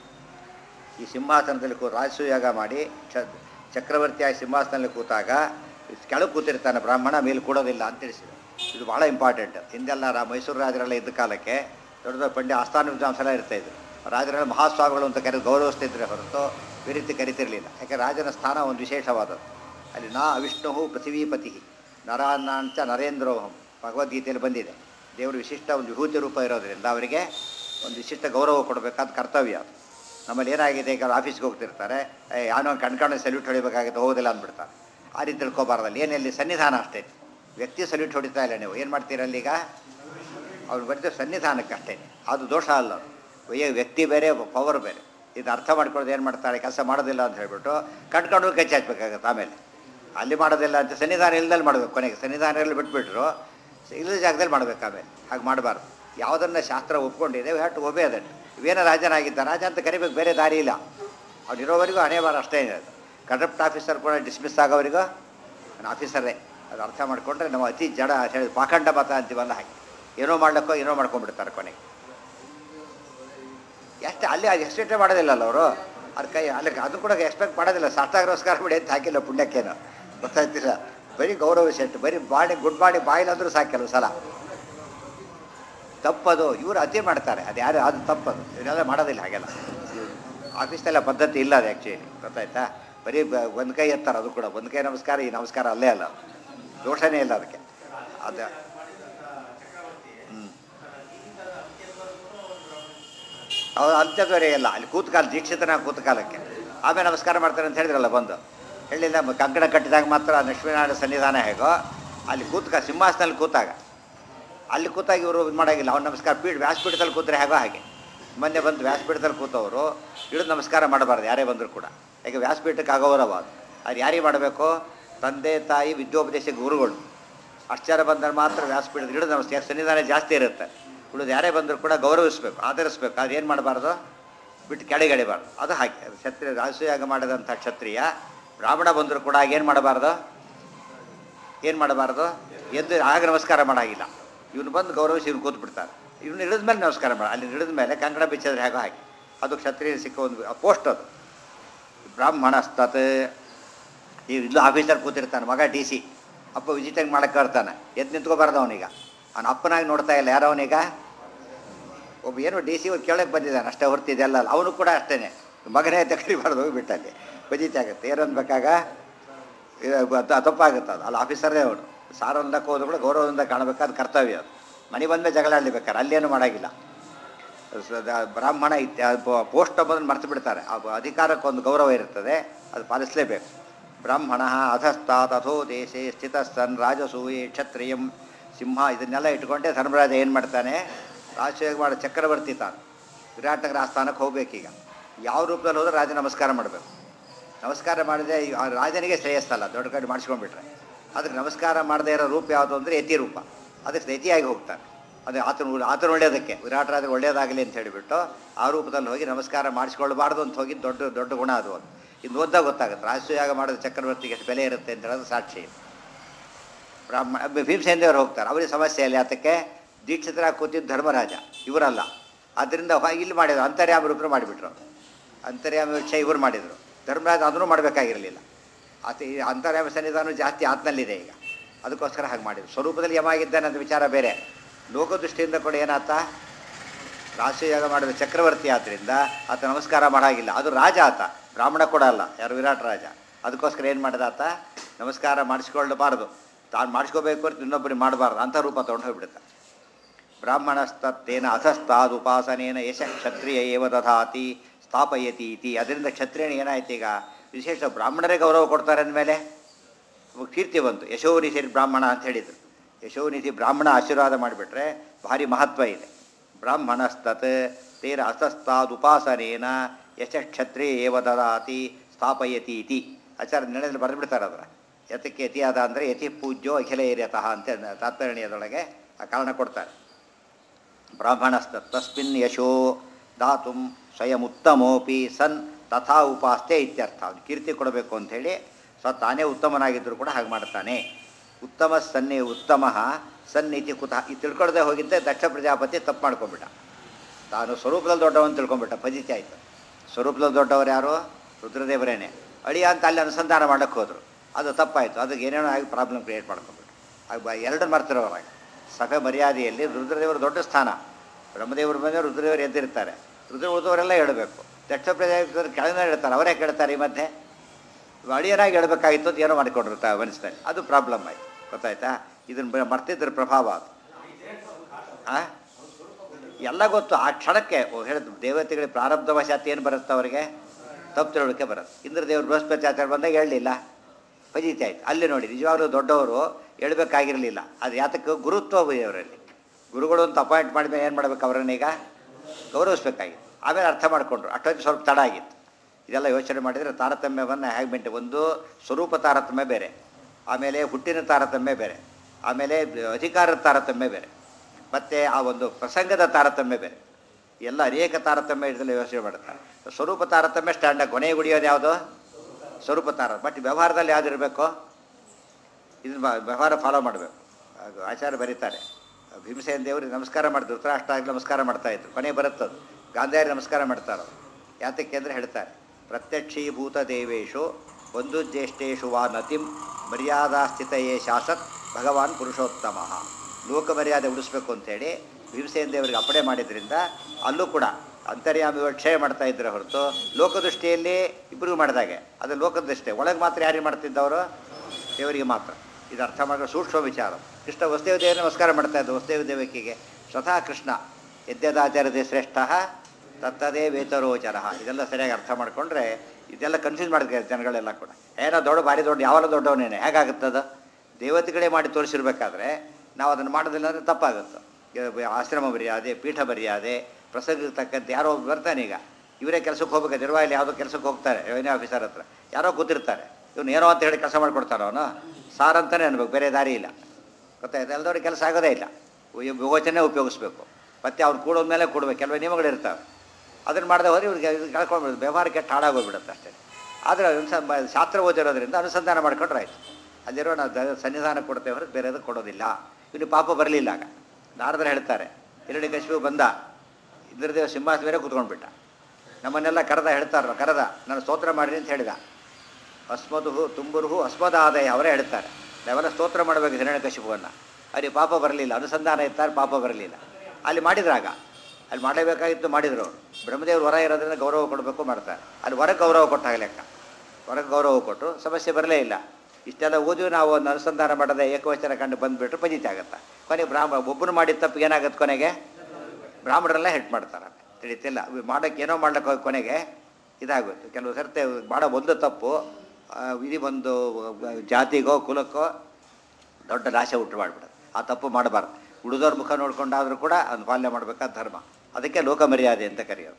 ಈ ಸಿಂಹಾಸನದಲ್ಲಿ ಕೂ ರಾಜಸೂಯಾಗ ಮಾಡಿ ಚ ಚಕ್ರವರ್ತಿಯಾಗಿ ಸಿಂಹಾಸನದಲ್ಲಿ ಕೂತಾಗ ಕೆಳಗೆ ಕೂತಿರ್ತಾನೆ ಬ್ರಾಹ್ಮಣ ಮೇಲೆ ಕೂಡೋದಿಲ್ಲ ಅಂತ ತಿಳಿಸಿದ್ರು ಇದು ಭಾಳ ಇಂಪಾರ್ಟೆಂಟ್ ಹಿಂದೆಲ್ಲ ರಾ ಮೈಸೂರು ರಾಜರೆಲ್ಲ ಇದ್ದ ಕಾಲಕ್ಕೆ ದೊಡ್ಡ ದೊಡ್ಡ ಪಂಡ್ಯ ಆಸ್ಥಾನ ವಿದ್ವಾಂಸೆಲ್ಲ ಇರ್ತಾಯಿದ್ರು ರಾಜರೆಲ್ಲ ಮಹಾಸ್ವಾಮಿಗಳು ಅಂತ ಕರೆ ಗೌರವಿಸ್ತಿದ್ರೆ ಹೊರತು ಈ ರೀತಿ ಕರಿತಿರಲಿಲ್ಲ ಯಾಕೆ ರಾಜನ ಸ್ಥಾನ ಒಂದು ವಿಶೇಷವಾದದ್ದು ಅಲ್ಲಿ ನಾ ಅವಿಷ್ಣು ಪೃಥ್ವೀಪತಿ ನರಾನ್ನಾಂಚ ನರೇಂದ್ರೋಹಂ ಭಗವದ್ಗೀತೆಯಲ್ಲಿ ಬಂದಿದೆ ದೇವರು ವಿಶಿಷ್ಟ ಒಂದು ವಿಭೂತಿ ರೂಪ ಇರೋದ್ರಿಂದ ಅವರಿಗೆ ಒಂದು ವಿಶಿಷ್ಟ ಗೌರವ ಕೊಡಬೇಕಾದ ಕರ್ತವ್ಯ ಅದು ನಮ್ಮಲ್ಲಿ ಏನಾಗಿದೆ ಈಗ ಆಫೀಸ್ಗೆ ಹೋಗ್ತಿರ್ತಾರೆ ಏ, ಯಾನೋ ಕಣ್ಕಂಡು ಸಲ್ಯೂಟ್ ಹೊಡಿಬೇಕಾಗುತ್ತೆ ಹೋಗೋದಿಲ್ಲ ಅಂದ್ಬಿಡ್ತಾರೆ ಆ ರೀತಿ ತಿಳ್ಕೊಬಾರ್ದಲ್ಲಿ ಏನಲ್ಲಿ ಸನ್ನಿಧಾನ ಅಷ್ಟೇ ವ್ಯಕ್ತಿ ಸಲ್ಯೂಟ್ ಹೊಡಿತಾ ಇಲ್ಲ ನೀವು ಏನು ಮಾಡ್ತೀರಲ್ಲಿ ಈಗ ಅವ್ರು ಬರ್ತಾರೆ ಸನ್ನಿಧಾನಕ್ಕೆ ಅಷ್ಟೇ ಅದು ದೋಷ ಅಲ್ಲ ವಯ್ಯ ವ್ಯಕ್ತಿ ಬೇರೆ ಪವರ್ ಬೇರೆ ಇದು ಅರ್ಥ ಮಾಡ್ಕೊಳ್ಳೋದು ಏನು ಮಾಡ್ತಾರೆ ಕೆಲಸ ಮಾಡೋದಿಲ್ಲ ಅಂತ ಹೇಳ್ಬಿಟ್ಟು ಕಟ್ಕೊಂಡು ಹೋಗಿ ಕಚ್ಚಿ ಹಚ್ಬೇಕಾಗತ್ತೆ ಆಮೇಲೆ ಅಲ್ಲಿ ಮಾಡೋದಿಲ್ಲ ಅಂತ ಸನ್ನಿಧಾನ ಇಲ್ದಲ್ಲಿ ಮಾಡಬೇಕು ಕೊನೆಗೆ ಸನ್ನಿಧಾನದಲ್ಲಿ ಬಿಟ್ಬಿಟ್ರು ಇಲ್ಲದ ಜಾಗದಲ್ಲಿ ಮಾಡ್ಬೇಕು ಆಮೇಲೆ ಹಾಗೆ ಮಾಡಬಾರ್ದು ಯಾವುದನ್ನು ಶಾಸ್ತ್ರ ಒಪ್ಕೊಂಡಿದೆ ಹ್ಯಾಟ್ ಒಬೇ ಅದನ್ನು ಇವೇನ ರಾಜನಾಗಿದ್ದ ರಾಜ ಅಂತ ಕರಿಬೇಕು ಬೇರೆ ದಾರಿ ಇಲ್ಲ ಅವ್ನು ಇರೋವರೆಗೂ ಹಣೆ ಬಾರ ಅಷ್ಟೇ ಅದು ಕರಪ್ಟ್ ಆಫೀಸರ್ ಕೂಡ ಡಿಸ್ಮಿಸ್ ಆಗೋವರೆಗೂ ನಾನು ಆಫೀಸರೇ ಅದು ಅರ್ಥ ಮಾಡಿಕೊಂಡ್ರೆ ನಾವು ಅತಿ ಜಡ ಹೇಳಿ ಪಾಖಂಡ ಮತ ಅಂತೀವಲ್ಲ ಹಾಗೆ ಏನೋ ಮಾಡ್ಲಿಕ್ಕೋ ಏನೋ ಮಾಡ್ಕೊಂಡ್ಬಿಡ್ತಾರೆ ಕೊನೆಗೆ ಎಷ್ಟು ಅಲ್ಲಿ ಅದು ಎಕ್ಸ್ಪೆಕ್ಟೇ ಮಾಡೋದಿಲ್ಲಲ್ಲ ಅವರು ಅದು ಕೈ ಅಲ್ಲಿ ಅದು ಕೂಡ ಎಕ್ಸ್ಪೆಕ್ಟ್ ಮಾಡೋದಿಲ್ಲ ಸಾಷ್ಟಾಗ್ರಸ್ಕಾರ ಬಿಡಿ ಅಂತ ಹಾಕಿಲ್ಲ ಪುಣ್ಯಕ್ಕೇನು ಗೊತ್ತಾಯ್ತಿಲ್ಲ ಬರೀ ಗೌರವ ಸೆಟ್ ಬರೀ ಬಾಡಿ ಗುಡ್ ಬಾಡಿ ಬಾಯಿಲಾದರೂ ಸಾಕು ಕೆಲವು ಸಲ ತಪ್ಪದು ಇವರು ಅತಿ ಮಾಡ್ತಾರೆ ಅದು ಯಾರು ಅದು ತಪ್ಪದು ಇವರೆಲ್ಲ ಮಾಡೋದಿಲ್ಲ ಹಾಗೆಲ್ಲ ಆಫೀಸ್ನೆಲ್ಲ ಪದ್ಧತಿ ಇಲ್ಲ ಅದು ಆ್ಯಕ್ಚುಲಿ ಗೊತ್ತಾಯ್ತಾ ಬರೀ ಬ- ಒಂದು ಕೈ ಎತ್ತಾರೆ ಅದು ಕೂಡ ಒಂದು ಕೈ ನಮಸ್ಕಾರ ಈ ನಮಸ್ಕಾರ ಅಲ್ಲೇ ಅಲ್ಲ ದೋಷನೇ ಇಲ್ಲ ಅದಕ್ಕೆ ಅದು ಹ್ಞೂ ಅವ್ರು ಅಂತ್ಯದವರೆ ಇಲ್ಲ ಅಲ್ಲಿ ಕೂತ್ಕಾಲ ದೀಕ್ಷಿತನ ಕೂತ್ಕಾಲಕ್ಕೆ ಆಮೇಲೆ ನಮಸ್ಕಾರ ಮಾಡ್ತಾರೆ ಅಂತ ಹೇಳಿದ್ರಲ್ಲ ಬಂದು ಹೇಳಿಲ್ಲ ಮ- ಕಂಕಣ ಕಟ್ಟಿದಾಗ ಮಾತ್ರ ಲಕ್ಷ್ಮೀನಾರಾಯಣ ಸನ್ನಿಧಾನ ಹೇಗೋ ಅಲ್ಲಿ ಕೂತ್ಕ ಸಿಂಹಾಸನಲ್ಲಿ ಕೂತಾಗ ಅಲ್ಲಿ ಕೂತಾಗ ಇವರು ಇದು ಮಾಡೋಂಗಿಲ್ಲ ಅವ್ನು ನಮಸ್ಕಾರ ಪೀಠ ವ್ಯಾಸಪೀಠದಲ್ಲಿ ಕೂತ್ರೆ ಹೇಗೋ ಹಾಗೆ ಮೊನ್ನೆ ಬಂದು ವ್ಯಾಸಪೀಠದಲ್ಲಿ ಕೂತವರು ಇಳಿದು ನಮಸ್ಕಾರ ಮಾಡಬಾರ್ದು ಯಾರೇ ಬಂದರೂ ಕೂಡ ಯಾಕೆ ವ್ಯಾಸಪೀಠಕ್ಕೆ ಅಗೌರವ ಅದು ಅದು ಯಾರಿಗೆ ಮಾಡಬೇಕು ತಂದೆ ತಾಯಿ ವಿದ್ಯೋಪದೇಶ ಗುರುಗಳು ಅಷ್ಟು ಬಂದರೆ ಮಾತ್ರ ವ್ಯಾಸಪೀಠದ ಹಿಡಿದು ನಮಸ್ಕಾರ ಸನ್ನಿಧಾನ ಜಾಸ್ತಿ ಇರುತ್ತೆ ಉಳಿದು ಯಾರೇ ಬಂದರೂ ಕೂಡ ಗೌರವಿಸ್ಬೇಕು ಆಧರಿಸ್ಬೇಕು ಅದೇನು ಮಾಡಬಾರ್ದು ಬಿಟ್ಟು ಕೆಳಗೆಳಿಬಾರ್ದು ಅದು ಹಾಗೆ ಅದು ಕ್ಷತ್ರಿಯ ರಾಜಸೂಯಾಗ ಮಾಡಿದಂಥ ಕ್ಷತ್ರಿಯ ಬ್ರಾಹ್ಮಣ ಬಂದರೂ ಕೂಡ ಏನು ಮಾಡಬಾರ್ದು ಏನು ಮಾಡಬಾರ್ದು ಎದ್ದು ಆಗ ನಮಸ್ಕಾರ ಮಾಡಾಗಿಲ್ಲ ಇವನು ಬಂದು ಗೌರವಿಸಿ ಇವ್ನು ಕೂತ್ಬಿಡ್ತಾರೆ ಇವನು ಇಳಿದ ಮೇಲೆ ನಮಸ್ಕಾರ ಮಾಡ ಅಲ್ಲಿ ಇಳಿದ ಮೇಲೆ ಕಂಕಣ ಬಿಚ್ಚಿದ್ರೆ ಹೇಗೋ ಹಾಗೆ ಅದು ಕ್ಷತ್ರಿಯ ಸಿಕ್ಕ ಒಂದು ಪೋಸ್ಟ್ ಅದು ಬ್ರಾಹ್ಮಣಸ್ತತ್ ಈ ಇಲ್ಲೂ ಆಫೀಸರ್ ಕೂತಿರ್ತಾನೆ ಮಗ ಡಿ ಸಿ ಅಪ್ಪ ವಿಜಿಟಿಂಗ್ ಮಾಡಕ್ಕೆ ಬರ್ತಾನೆ ಎದ್ದು ನಿಂತ್ಕೋಬಾರ್ದು ಅವನೀಗ ಅವನ ಅಪ್ಪನಾಗಿ ನೋಡ್ತಾ ಇಲ್ಲ ಯಾರೋ ಅವನೀಗ ಒಬ್ಬ ಏನೋ ಡಿ ಸಿ ಅವ್ರು ಕೇಳಕ್ಕೆ ಬಂದಿದ್ದಾನೆ ಅಷ್ಟೇ ಹೊರ್ತು ಇದೆಲ್ಲ ಅಲ್ಲ ಅವನು ಕೂಡ ಅಷ್ಟೇ ಮಗನೇ ಅಂತ ಕರಿಬಾರ್ದು ಹೋಗಿಬಿಟ್ಟಲ್ಲಿ ಬಜಿತೆ ಆಗುತ್ತೆ ಏನು ಅನ್ಬೇಕಾಗ ಇದು ಅದು ತಪ್ಪಾಗುತ್ತೆ ಅದು ಅಲ್ಲಿ ಆಫೀಸರೇ ಅವನು ಸಾರೊಂದಕ್ಕೆ ಹೋದ್ರು ಕೂಡ ಗೌರವದಿಂದ ಕಾಣಬೇಕಾದ ಕರ್ತವ್ಯ ಅದು ಮನೆ ಬಂದಮೇಲೆ ಜಗಳ ಆಡಲಿ ಬೇಕಾದ್ರೆ ಅಲ್ಲೇನು ಮಾಡೋಂಗಿಲ್ಲ ಸ- ದ- ಬ್ರಾಹ್ಮಣ ಇತ್ಯ ಪೋಸ್ಟ್ ಬಂದು ಮರ್ತು ಬಿಡ್ತಾರೆ ಆ ಅಧಿಕಾರಕ್ಕೆ ಒಂದು ಗೌರವ ಇರ್ತದೆ ಅದು ಪಾಲಿಸಲೇಬೇಕು ಬ್ರಾಹ್ಮಣ ಅಧಸ್ತಾತ್ ಅಥೋ ದೇಶೆ ಸ್ಥಿತ ಸನ್ ರಾಜಸೂಯೆ ಕ್ಷತ್ರಿಯಂ ಸಿಂಹ ಇದನ್ನೆಲ್ಲ ಇಟ್ಕೊಂಡೆ ಧರ್ಮರಾಜ ಏನು ಮಾಡ್ತಾನೆ ರಾಜಸೂಯ ಮಾಡೋ ಚಕ್ರವರ್ತಿ ತಾನು ವಿರಾಟನಗರ ಆಸ್ಥಾನಕ್ಕೆ ಹೋಗ್ಬೇಕೀಗ ಯಾವ ರೂಪದಲ್ಲಿ ಹೋದ್ರೆ ರಾಜ ನಮಸ್ಕಾರ ಮಾಡಬೇಕು ನಮಸ್ಕಾರ ಮಾಡಿದ್ರೆ ಈ ಆ ರಾಜನಿಗೆ ಶ್ರೇಯಸ್ಸಲ್ಲ ದೊಡ್ಡ ಕಡೆ ಮಾಡಿಸ್ಕೊಂಡ್ಬಿಟ್ರೆ ಅದಕ್ಕೆ ನಮಸ್ಕಾರ ಮಾಡದೇ ಇರೋ ರೂಪ ಯಾವುದು ಅಂದರೆ ಯತಿ ರೂಪ ಅದಕ್ಕೆ ಯತಿಯಾಗಿ ಹೋಗ್ತಾನೆ ಅದು ಆತನ ಆತನ ಒಳ್ಳೆಯದಕ್ಕೆ ವಿರಾಟರಾಜ ಒಳ್ಳೆಯದಾಗಲಿ ಅಂತ ಹೇಳಿಬಿಟ್ಟು ಆ ರೂಪದಲ್ಲಿ ಹೋಗಿ ನಮಸ್ಕಾರ ಮಾಡಿಸ್ಕೊಳ್ಬಾರ್ದು ಅಂತ ಹೋಗಿ ದೊಡ್ಡ ದೊಡ್ಡ ಗುಣ ಅದು ಅದು ಇನ್ನು ಓದ್ದಾಗ ಗೊತ್ತಾಗುತ್ತೆ ರಾಜಸೂಯಾಗ ಮಾಡೋದು ಚಕ್ರವರ್ತಿಗೆ ಎಷ್ಟು ಬೆಲೆ ಇರುತ್ತೆ ಅಂತ ಹೇಳೋದು ಸಾಕ್ಷಿ ಬ್ರಾಹ್ಮಣ ಭೀಮಸೇನದೇವರು ಹೋಗ್ತಾರೆ ಅವರಿಗೆ ಸಮಸ್ಯೆ ಇಲ್ಲ ಯಾತಕ್ಕೆ ದೀಕ್ಷಿತರಾಗಿ ಕೂತಿದ್ದು ಧರ್ಮರಾಜ ಇವರಲ್ಲ ಆದ್ದರಿಂದ ಹೊ- ಇಲ್ಲಿ ಮಾಡಿದ್ರು ಅಂತರ್ಯಾಮ ರೂಪರು ಮಾಡಿಬಿಟ್ರು ಅಂತರ್ಯಾಮ ವಿಷಯ ಇವರು ಮಾಡಿದರು ಧರ್ಮರಾಜ ಅದನ್ನು ಮಾಡಬೇಕಾಗಿರಲಿಲ್ಲ ಆತ ಈ ಅಂತರ್ಯಾಮ ಸನ್ನಿಧಾನ ಜಾಸ್ತಿ ಆತನಲ್ಲಿದೆ ಈಗ ಅದಕ್ಕೋಸ್ಕರ ಹಾಗೆ ಮಾಡಿದ್ರು ಸ್ವರೂಪದಲ್ಲಿ ಯಮ ಆಗಿದ್ದಾನೆ ಅಂತ ವಿಚಾರ ಬೇರೆ ಲೋಕದೃಷ್ಟಿಯಿಂದ ಕೂಡ ಏನಾತ ರಾಷ್ಟ್ರೀಯಾಗ ಮಾಡಿದ ಚಕ್ರವರ್ತಿ ಆದ್ದರಿಂದ ಆತ ನಮಸ್ಕಾರ ಮಾಡಾಗಿಲ್ಲ ಅದು ರಾಜ ಆತ ಬ್ರಾಹ್ಮಣ ಕೂಡ ಅಲ್ಲ ಯಾರು ವಿರಾಟ್ ರಾಜ ಅದಕ್ಕೋಸ್ಕರ ಏನು ಮಾಡಿದ ಆತ ನಮಸ್ಕಾರ ಮಾಡಿಸ್ಕೊಳ್ಳಬಾರ್ದು ತಾನು ಮಾಡಿಸ್ಕೋಬೇಕು ಅಂತ ಇನ್ನೊಬ್ಬರಿಗೆ ಮಾಡಬಾರ್ದು ಅಂಥ ರೂಪ ತೊಗೊಂಡು ಹೋಗ್ಬಿಡುತ್ತೆ ಬ್ರಾಹ್ಮಣಸ್ತತ್ತೇನ ಅಧಸ್ತಾದ್ ಉಪಾಸನೇನ ಯಶ ಕ್ಷತ್ರಿಯ ಏವ ದಧಾತಿ ಸ್ಥಾಪಯತಿ ಇತಿ ಅದರಿಂದ ಕ್ಷತ್ರಿಯನ ಏನಾಯ್ತು ಈಗ ವಿಶೇಷ ಬ್ರಾಹ್ಮಣರೇ ಗೌರವ ಕೊಡ್ತಾರೆ ಅಂದಮೇಲೆ ಕೀರ್ತಿ ಬಂತು ಯಶೋನಿಧಿ ಬ್ರಾಹ್ಮಣ ಅಂತ ಹೇಳಿದರು ಯಶೋನಿಧಿ ಬ್ರಾಹ್ಮಣ ಆಶೀರ್ವಾದ ಮಾಡಿಬಿಟ್ರೆ ಭಾರಿ ಮಹತ್ವ ಇದೆ ಬ್ರಾಹ್ಮಣಸ್ತತ್ ತೇರ ಅಸಸ್ತಾದ್ ಉಪಾಸನೇನ ಯಶ ಕ್ಷತ್ರಿಯ ಏವ ದದಾತಿ ಸ್ಥಾಪಯತಿ ಇತಿ ಆಚಾರ್ಯ ನಡೆದಲ್ಲಿ ಬರೆದು ಬಿಡ್ತಾರೆ ಅದರ ಯತಕ್ಕೆ ಯತಿಯಾದ ಅಂದರೆ ಯತಿ ಪೂಜ್ಯೋ ಅಖಿಲ ಏರ್ಯತಃ ಅಂತ ತಾತ್ಪರ್ಯದೊಳಗೆ ಆ ಕಾರಣ ಕೊಡ್ತಾರೆ ಬ್ರಾಹ್ಮಣಸ್ತ ತಸ್ಮಿನ್ ಯಶೋ ದಾತುಂ ಸ್ವಯಂ ಉತ್ತಮೋಪಿ ಸನ್ ತಥಾ ಉಪಾಸ್ತೆ ಇತ್ಯರ್ಥ ಅವ್ನು ಕೀರ್ತಿ ಕೊಡಬೇಕು ಅಂಥೇಳಿ ಸ್ವ ತಾನೇ ಉತ್ತಮನಾಗಿದ್ದರೂ ಕೂಡ ಹಾಗೆ ಮಾಡ್ತಾನೆ ಉತ್ತಮ ಸನ್ನಿ ಉತ್ತಮ ಸನ್ನಿತಿ ಕುತಃ ಈ ತಿಳ್ಕೊಳ್ಳದೆ ಹೋಗಿದ್ದೆ ದಕ್ಷ ಪ್ರಜಾಪತಿ ತಪ್ಪು ಮಾಡ್ಕೊಂಬಿಟ್ಟ ತಾನು ಸ್ವರೂಪದಲ್ಲಿ ದೊಡ್ಡವನು ತಿಳ್ಕೊಂಬಿಟ್ಟ ಫಜಿತಿ ಆಯಿತು ಸ್ವರೂಪದಲ್ಲಿ ದೊಡ್ಡವರು ಯಾರು ರುದ್ರದೇವರೇನೆ ಅಳಿಯ ಅಂತ ಅಲ್ಲಿ ಅನುಸಂಧಾನ ಮಾಡೋಕ್ಕೆ ಹೋದರು ಅದು ತಪ್ಪಾಯಿತು ಅದಕ್ಕೆ ಏನೇನೋ ಆಗಿ ಪ್ರಾಬ್ಲಮ್ ಕ್ರಿಯೇಟ್ ಮಾಡ್ಕೊಂಬಿಟ್ರು ಆಗ ಬ- ಎರಡನ್ನು ಮರ್ತಿರೋರಾಗ ಸಭೆ ಮರ್ಯಾದೆಯಲ್ಲಿ ರುದ್ರದೇವರು ದೊಡ್ಡ ಸ್ಥಾನ ಬ್ರಹ್ಮದೇವರು ಬಂದರೆ ರುದ್ರದೇವರು ಎದ್ದಿರ್ತಾರೆ ರುದ್ರ ಉಳಿದವರೆಲ್ಲ ಹೇಳಬೇಕು ದಕ್ಷ ಪ್ರಜಾಪತಿ ಕೆಳಗೆ ಹೇಳ್ತಾರೆ ಅವರೇ ಕೇಳ್ತಾರೆ ಈ ಮಧ್ಯೆ ಅಳಿಯರಾಗಿ ಹೇಳ್ಬೇಕಾಗಿತ್ತು ಅಂತ ಏನೋ ಮಾಡಿಕೊಂಡಿರ್ತಾರೆ ಮನಸ್ಸಿನಲ್ಲಿ ಅದು ಪ್ರಾಬ್ಲಮ್ ಆಯ್ತು ಗೊತ್ತಾಯ್ತಾ ಇದನ್ನು ಮರ್ತಿದ್ರ ಪ್ರಭಾವ ಅದು ಆ? ಎಲ್ಲ ಗೊತ್ತು ಆ ಕ್ಷಣಕ್ಕೆ ಹೇಳಿದ್ ದೇವತೆಗಳಿಗೆ ಪ್ರಾರಬ್ಧವಶಾತ್ ಏನು ಬರುತ್ತೆ ಅವರಿಗೆ ತಪ್ಪು ತಿಳುವಳಿಕೆ ಬರುತ್ತೆ ಇಂದ್ರ ದೇವರು ಬೃಹಸ್ಪತಿ ಆಚಾರ ಬಂದಾಗ ಹೇಳಲಿಲ್ಲ ಫಜೀತಿ ಆಯ್ತು ಅಲ್ಲಿ ನೋಡಿ ನಿಜವಾಗ್ಲೂ ದೊಡ್ಡವರು ಹೇಳ್ಬೇಕಾಗಿರಲಿಲ್ಲ ಅದು ಯಾತಕ್ಕೆ ಗುರುತ್ವ ಅವರಲ್ಲಿ ಗುರುಗಳು ಅಂತ ಅಪಾಯಿಂಟ್ ಮಾಡಿದ್ಮೇಲೆ ಏನು ಮಾಡ್ಬೇಕು ಅವರನ್ನೀಗ ಗೌರವಿಸ್ಬೇಕಾಗಿತ್ತು ಆಮೇಲೆ ಅರ್ಥ ಮಾಡಿಕೊಂಡ್ರು ಅಷ್ಟೊಂದು ಸ್ವಲ್ಪ ತಡ ಆಗಿತ್ತು ಇದೆಲ್ಲ ಯೋಚನೆ ಮಾಡಿದರೆ ತಾರತಮ್ಯವನ್ನು ಹೇಗೆ ಮೆಂಟೆ ಒಂದು ಸ್ವರೂಪ ತಾರತಮ್ಯ ಬೇರೆ ಆಮೇಲೆ ಹುಟ್ಟಿನ ತಾರತಮ್ಯ ಬೇರೆ ಆಮೇಲೆ ಅಧಿಕಾರದ ತಾರತಮ್ಯ ಬೇರೆ ಮತ್ತು ಆ ಒಂದು ಪ್ರಸಂಗದ ತಾರತಮ್ಯ ಬೇರೆ ಎಲ್ಲ ಅನೇಕ ತಾರತಮ್ಯ ಇದರಲ್ಲಿ ಯೋಚನೆ ಮಾಡ್ತಾರೆ ಸ್ವರೂಪ ತಾರತಮ್ಯ ಸ್ಟ್ಯಾಂಡಾಗಿ ಕೊನೆಗೆ ಗುಡಿಯೋದು ಯಾವುದು ಸ್ವರೂಪ ತಾರ ಬಟ್ ವ್ಯವಹಾರದಲ್ಲಿ ಯಾವ್ದಿರಬೇಕು ಇದನ್ನ ಬ- ವ್ಯವಹಾರ ಫಾಲೋ ಮಾಡಬೇಕು ಅದು ಆಚಾರ್ಯ ಬರೀತಾರೆ ಭೀಮಸೇನ ದೇವರಿಗೆ ನಮಸ್ಕಾರ ಮಾಡಿದ್ರು ಧೃತರಾಷ್ಟ್ರ ನಮಸ್ಕಾರ ಮಾಡ್ತಾಯಿದ್ರು ಕೊನೆ ಬರುತ್ತದು ಗಾಂಧಾರಿ ನಮಸ್ಕಾರ ಮಾಡ್ತಾರೆ ಯಾತಕ್ಕೆ ಅಂದರೆ ಹೇಳ್ತಾರೆ ಪ್ರತ್ಯಕ್ಷೀಭೂತ ದೇವೇಶು ಒಂದು ಜ್ಯೇಷ್ಠೇಶು ವಾ ನತಿಂ ಮರ್ಯಾದಾ ಸ್ಥಿತಯೇ ಶಾಸತ್ ಭಗವಾನ್ ಪುರುಷೋತ್ತಮ ಲೋಕ ಮರ್ಯಾದೆ ಉಳಿಸ್ಬೇಕು ಅಂತೇಳಿ ಭೀಮಸೇನ ದೇವರಿಗೆ ಅಪ್ಪಣೆ ಮಾಡಿದ್ರಿಂದ ಅಲ್ಲೂ ಕೂಡ ಅಂತರ್ಯಾಮಿ ಕ್ಷಯ ಮಾಡ್ತಾ ಇದ್ರೆ ಹೊರತು ಲೋಕದೃಷ್ಟಿಯಲ್ಲಿ ಇಬ್ಬರಿಗೂ ಮಾಡಿದಾಗೆ ಅದು ಲೋಕದೃಷ್ಟಿ ಒಳಗೆ ಮಾತ್ರ ಯಾರಿಗೆ ಮಾಡ್ತಿದ್ದವರು ದೇವರಿಗೆ ಮಾತ್ರ ಇದು ಅರ್ಥ ಮಾಡೋ ಸೂಕ್ಷ್ಮ ವಿಚಾರ ಕೃಷ್ಣ ವಸುದೇವ ದೇವರ ನಮಸ್ಕಾರ ಮಾಡ್ತಾ ಇದ್ದು ವಸುದೇವ ದೇವಕಿಗೆ ಸ್ವತಃ ಕೃಷ್ಣ ಯದ್ಯದಾಚಾರ್ಯತೆ ಶ್ರೇಷ್ಠ ತತ್ತದೇ ವೇತರೋಚರ ಇದೆಲ್ಲ ಸರಿಯಾಗಿ ಅರ್ಥ ಮಾಡಿಕೊಂಡ್ರೆ ಇದೆಲ್ಲ ಕನ್ಫ್ಯೂಸ್ ಮಾಡಿದ್ರೆ ಜನಗಳೆಲ್ಲ ಕೂಡ ಏನೋ ದೊಡ್ಡ ಭಾರಿ ದೊಡ್ಡ ಯಾವಲ್ಲ ದೊಡ್ಡವನೇನೆ ಹೇಗಾಗುತ್ತದ ದೇವತೆಗಳೇ ಮಾಡಿ ತೋರಿಸಿರ್ಬೇಕಾದ್ರೆ ನಾವು ಅದನ್ನು ಮಾಡೋದಿಲ್ಲ ಅಂದರೆ ತಪ್ಪಾಗುತ್ತೆ ಈಗ ಆಶ್ರಮ ಮರ್ಯಾದೆ ಪೀಠ ಮರ್ಯಾದೆ ಪ್ರಸಂಗಕ್ಕೆ ತಕ್ಕಂತೆ ಯಾರೋ ಒಬ್ರು ಬರ್ತಾನೆ ಈಗ ಇವರೇ ಕೆಲಸಕ್ಕೆ ಹೋಗ್ಬೇಕು ನಿರ್ವಾಹಲಿ ಯಾವುದೋ ಕೆಲಸಕ್ಕೆ ಹೋಗ್ತಾರೆ ರೆವೆನ್ಯೂ ಆಫೀಸರ್ ಹತ್ರ ಯಾರೋ ಕೂತಿರ್ತಾರೆ ಇವನು ಏನೋ ಅಂತ ಹೇಳಿ ಕೆಲಸ ಮಾಡಿಕೊಡ್ತಾರೋ ಅವನು ಸಾರ್ ಅಂತಲೇ ಅನ್ಬೇಕು ಬೇರೆ ದಾರಿ ಇಲ್ಲ ಗೊತ್ತಾಯ್ತು ಎಲ್ಲದವ್ರಿಗೆ ಕೆಲಸ ಆಗೋದೇ ಇಲ್ಲ ವಿಮೋಚನೆ ಉಪಯೋಗಿಸ್ಬೇಕು ಮತ್ತು ಅವ್ನು ಕೂಡೋದ ಮೇಲೆ ಕೊಡ್ಬೇಕು ಕೆಲವು ನಿಯಮಗಳಿರ್ತಾವೆ ಅದನ್ನು ಮಾಡದೆ ಹೋದ್ರೆ ಇವ್ರಿಗೆ ಕಳ್ಕೊಂಡ್ಬಿಡುತ್ತೆ ವ್ಯವಹಾರ ಕೆಟ್ಟ ಹಾಳಾಗೋಗ್ಬಿಡುತ್ತೆ ಅಷ್ಟೇ ಆದರೆ ಅನುಸ ಬ- ಶಾಸ್ತ್ರ ಓದಿರೋದ್ರಿಂದ ಅನುಸಂಧಾನ ಮಾಡ್ಕೊಂಡ್ರೆ ಆಯ್ತು ಅಲ್ಲಿರೋ ನಾವು ದ- ಸನ್ನಿಧಾನ ಕೊಡ್ತೇವೆ ಹೊರತು ಬೇರೆ ಅದಕ್ಕೆ ಕೊಡೋದಿಲ್ಲ ಇವನು ಪಾಪ ಬರಲಿಲ್ಲ ಆಗ ನಾರದರು ಹೇಳ್ತಾರೆ ಹಿರಣ್ಯ ಕಶ್ಯಪು ಬಂದ ಇಂದ್ರದೇವ ಸಿಂಹಾಸನ ಬೇರೆ ಕೂತ್ಕೊಂಡ್ಬಿಟ್ಟ ನಮ್ಮನ್ನೆಲ್ಲ ಕರೆದ ಹೇಳ್ತಾರ ಕರೆದ ನಾನು ಸ್ತೋತ್ರ ಮಾಡಿರಿ ಅಂತ ಹೇಳಿದ ಅಸ್ಮದುಹು ತುಂಬುರುಹು ಅಸ್ಮದಾದಯ ಅವರೇ ಹೇಳ್ತಾರೆ ನಾವೆಲ್ಲ ಸ್ತೋತ್ರ ಮಾಡಬೇಕು ಹಿರಣ್ಯಕಶಿಪುವನ್ನು ಅಲ್ಲಿ ಪಾಪ ಬರಲಿಲ್ಲ ಅನುಸಂಧಾನ ಇರ್ತಾರೆ ಪಾಪ ಬರಲಿಲ್ಲ ಅಲ್ಲಿ ಮಾಡಿದ್ರಾಗ ಅಲ್ಲಿ ಮಾಡಲೇಬೇಕಾಗಿತ್ತು ಮಾಡಿದ್ರು ಅವರು ಬ್ರಹ್ಮದೇವ್ರು ಹೊರ ಇರೋದ್ರಿಂದ ಗೌರವ ಕೊಡಬೇಕು ಮಾಡ್ತಾರೆ ಅಲ್ಲಿ ಹೊರಗೆ ಗೌರವ ಕೊಟ್ಟಾಗ ಲೆಕ್ಕ ಹೊರಗೆ ಗೌರವ ಕೊಟ್ಟು ಸಮಸ್ಯೆ ಬರಲೇ ಇಲ್ಲ ಇಷ್ಟೆಲ್ಲ ಓದಿও ನಾವು ಒಂದು ಅನುಸಂಧಾನ ಮಾಡದೆ ಏಕವಚನ ಕಂಡು ಬಂದುಬಿಟ್ರೆ ಪಂಜಿತ ಆಗುತ್ತೆ ಕೊನೆಗೆ ಬ್ರಾಹ್ಮಣ ಒಬ್ಬನು ಮಾಡಿದ ತಪ್ಪಿಗೆ ಏನಾಗುತ್ತೆ ಕೊನೆಗೆ ಬ್ರಾಹ್ಮಣರೆಲ್ಲ ಹೆಟ್ ಮಾಡ್ತಾರೆ ತಿಳಿತಿಲ್ಲ ಮಾಡೋಕ್ಕೆ ಏನೋ ಮಾಡ್ಲಿಕ್ಕೆ ಹೋಗಿ ಕೊನೆಗೆ ಇದಾಗುತ್ತೆ ಕೆಲವು ಸರ್ತೆ ಮಾಡೋ ಒಂದು ತಪ್ಪು ಆ, ಇಡೀ ಒಂದು ಜಾತಿಗೋ ಕುಲಕ್ಕೋ ದೊಡ್ಡ ನಾಶ ಉಂಟು ಮಾಡಿಬಿಡೋದು ಆ ತಪ್ಪು ಮಾಡಬಾರ್ದು ಉಳಿದವ್ರ ಮುಖ ನೋಡ್ಕೊಂಡಾದರೂ ಕೂಡ ಅದನ್ನು ಪಾಲನೆ ಮಾಡಬೇಕಾದ ಧರ್ಮ ಅದಕ್ಕೆ ಲೋಕ ಮರ್ಯಾದೆ ಅಂತ ಕರೆಯೋದು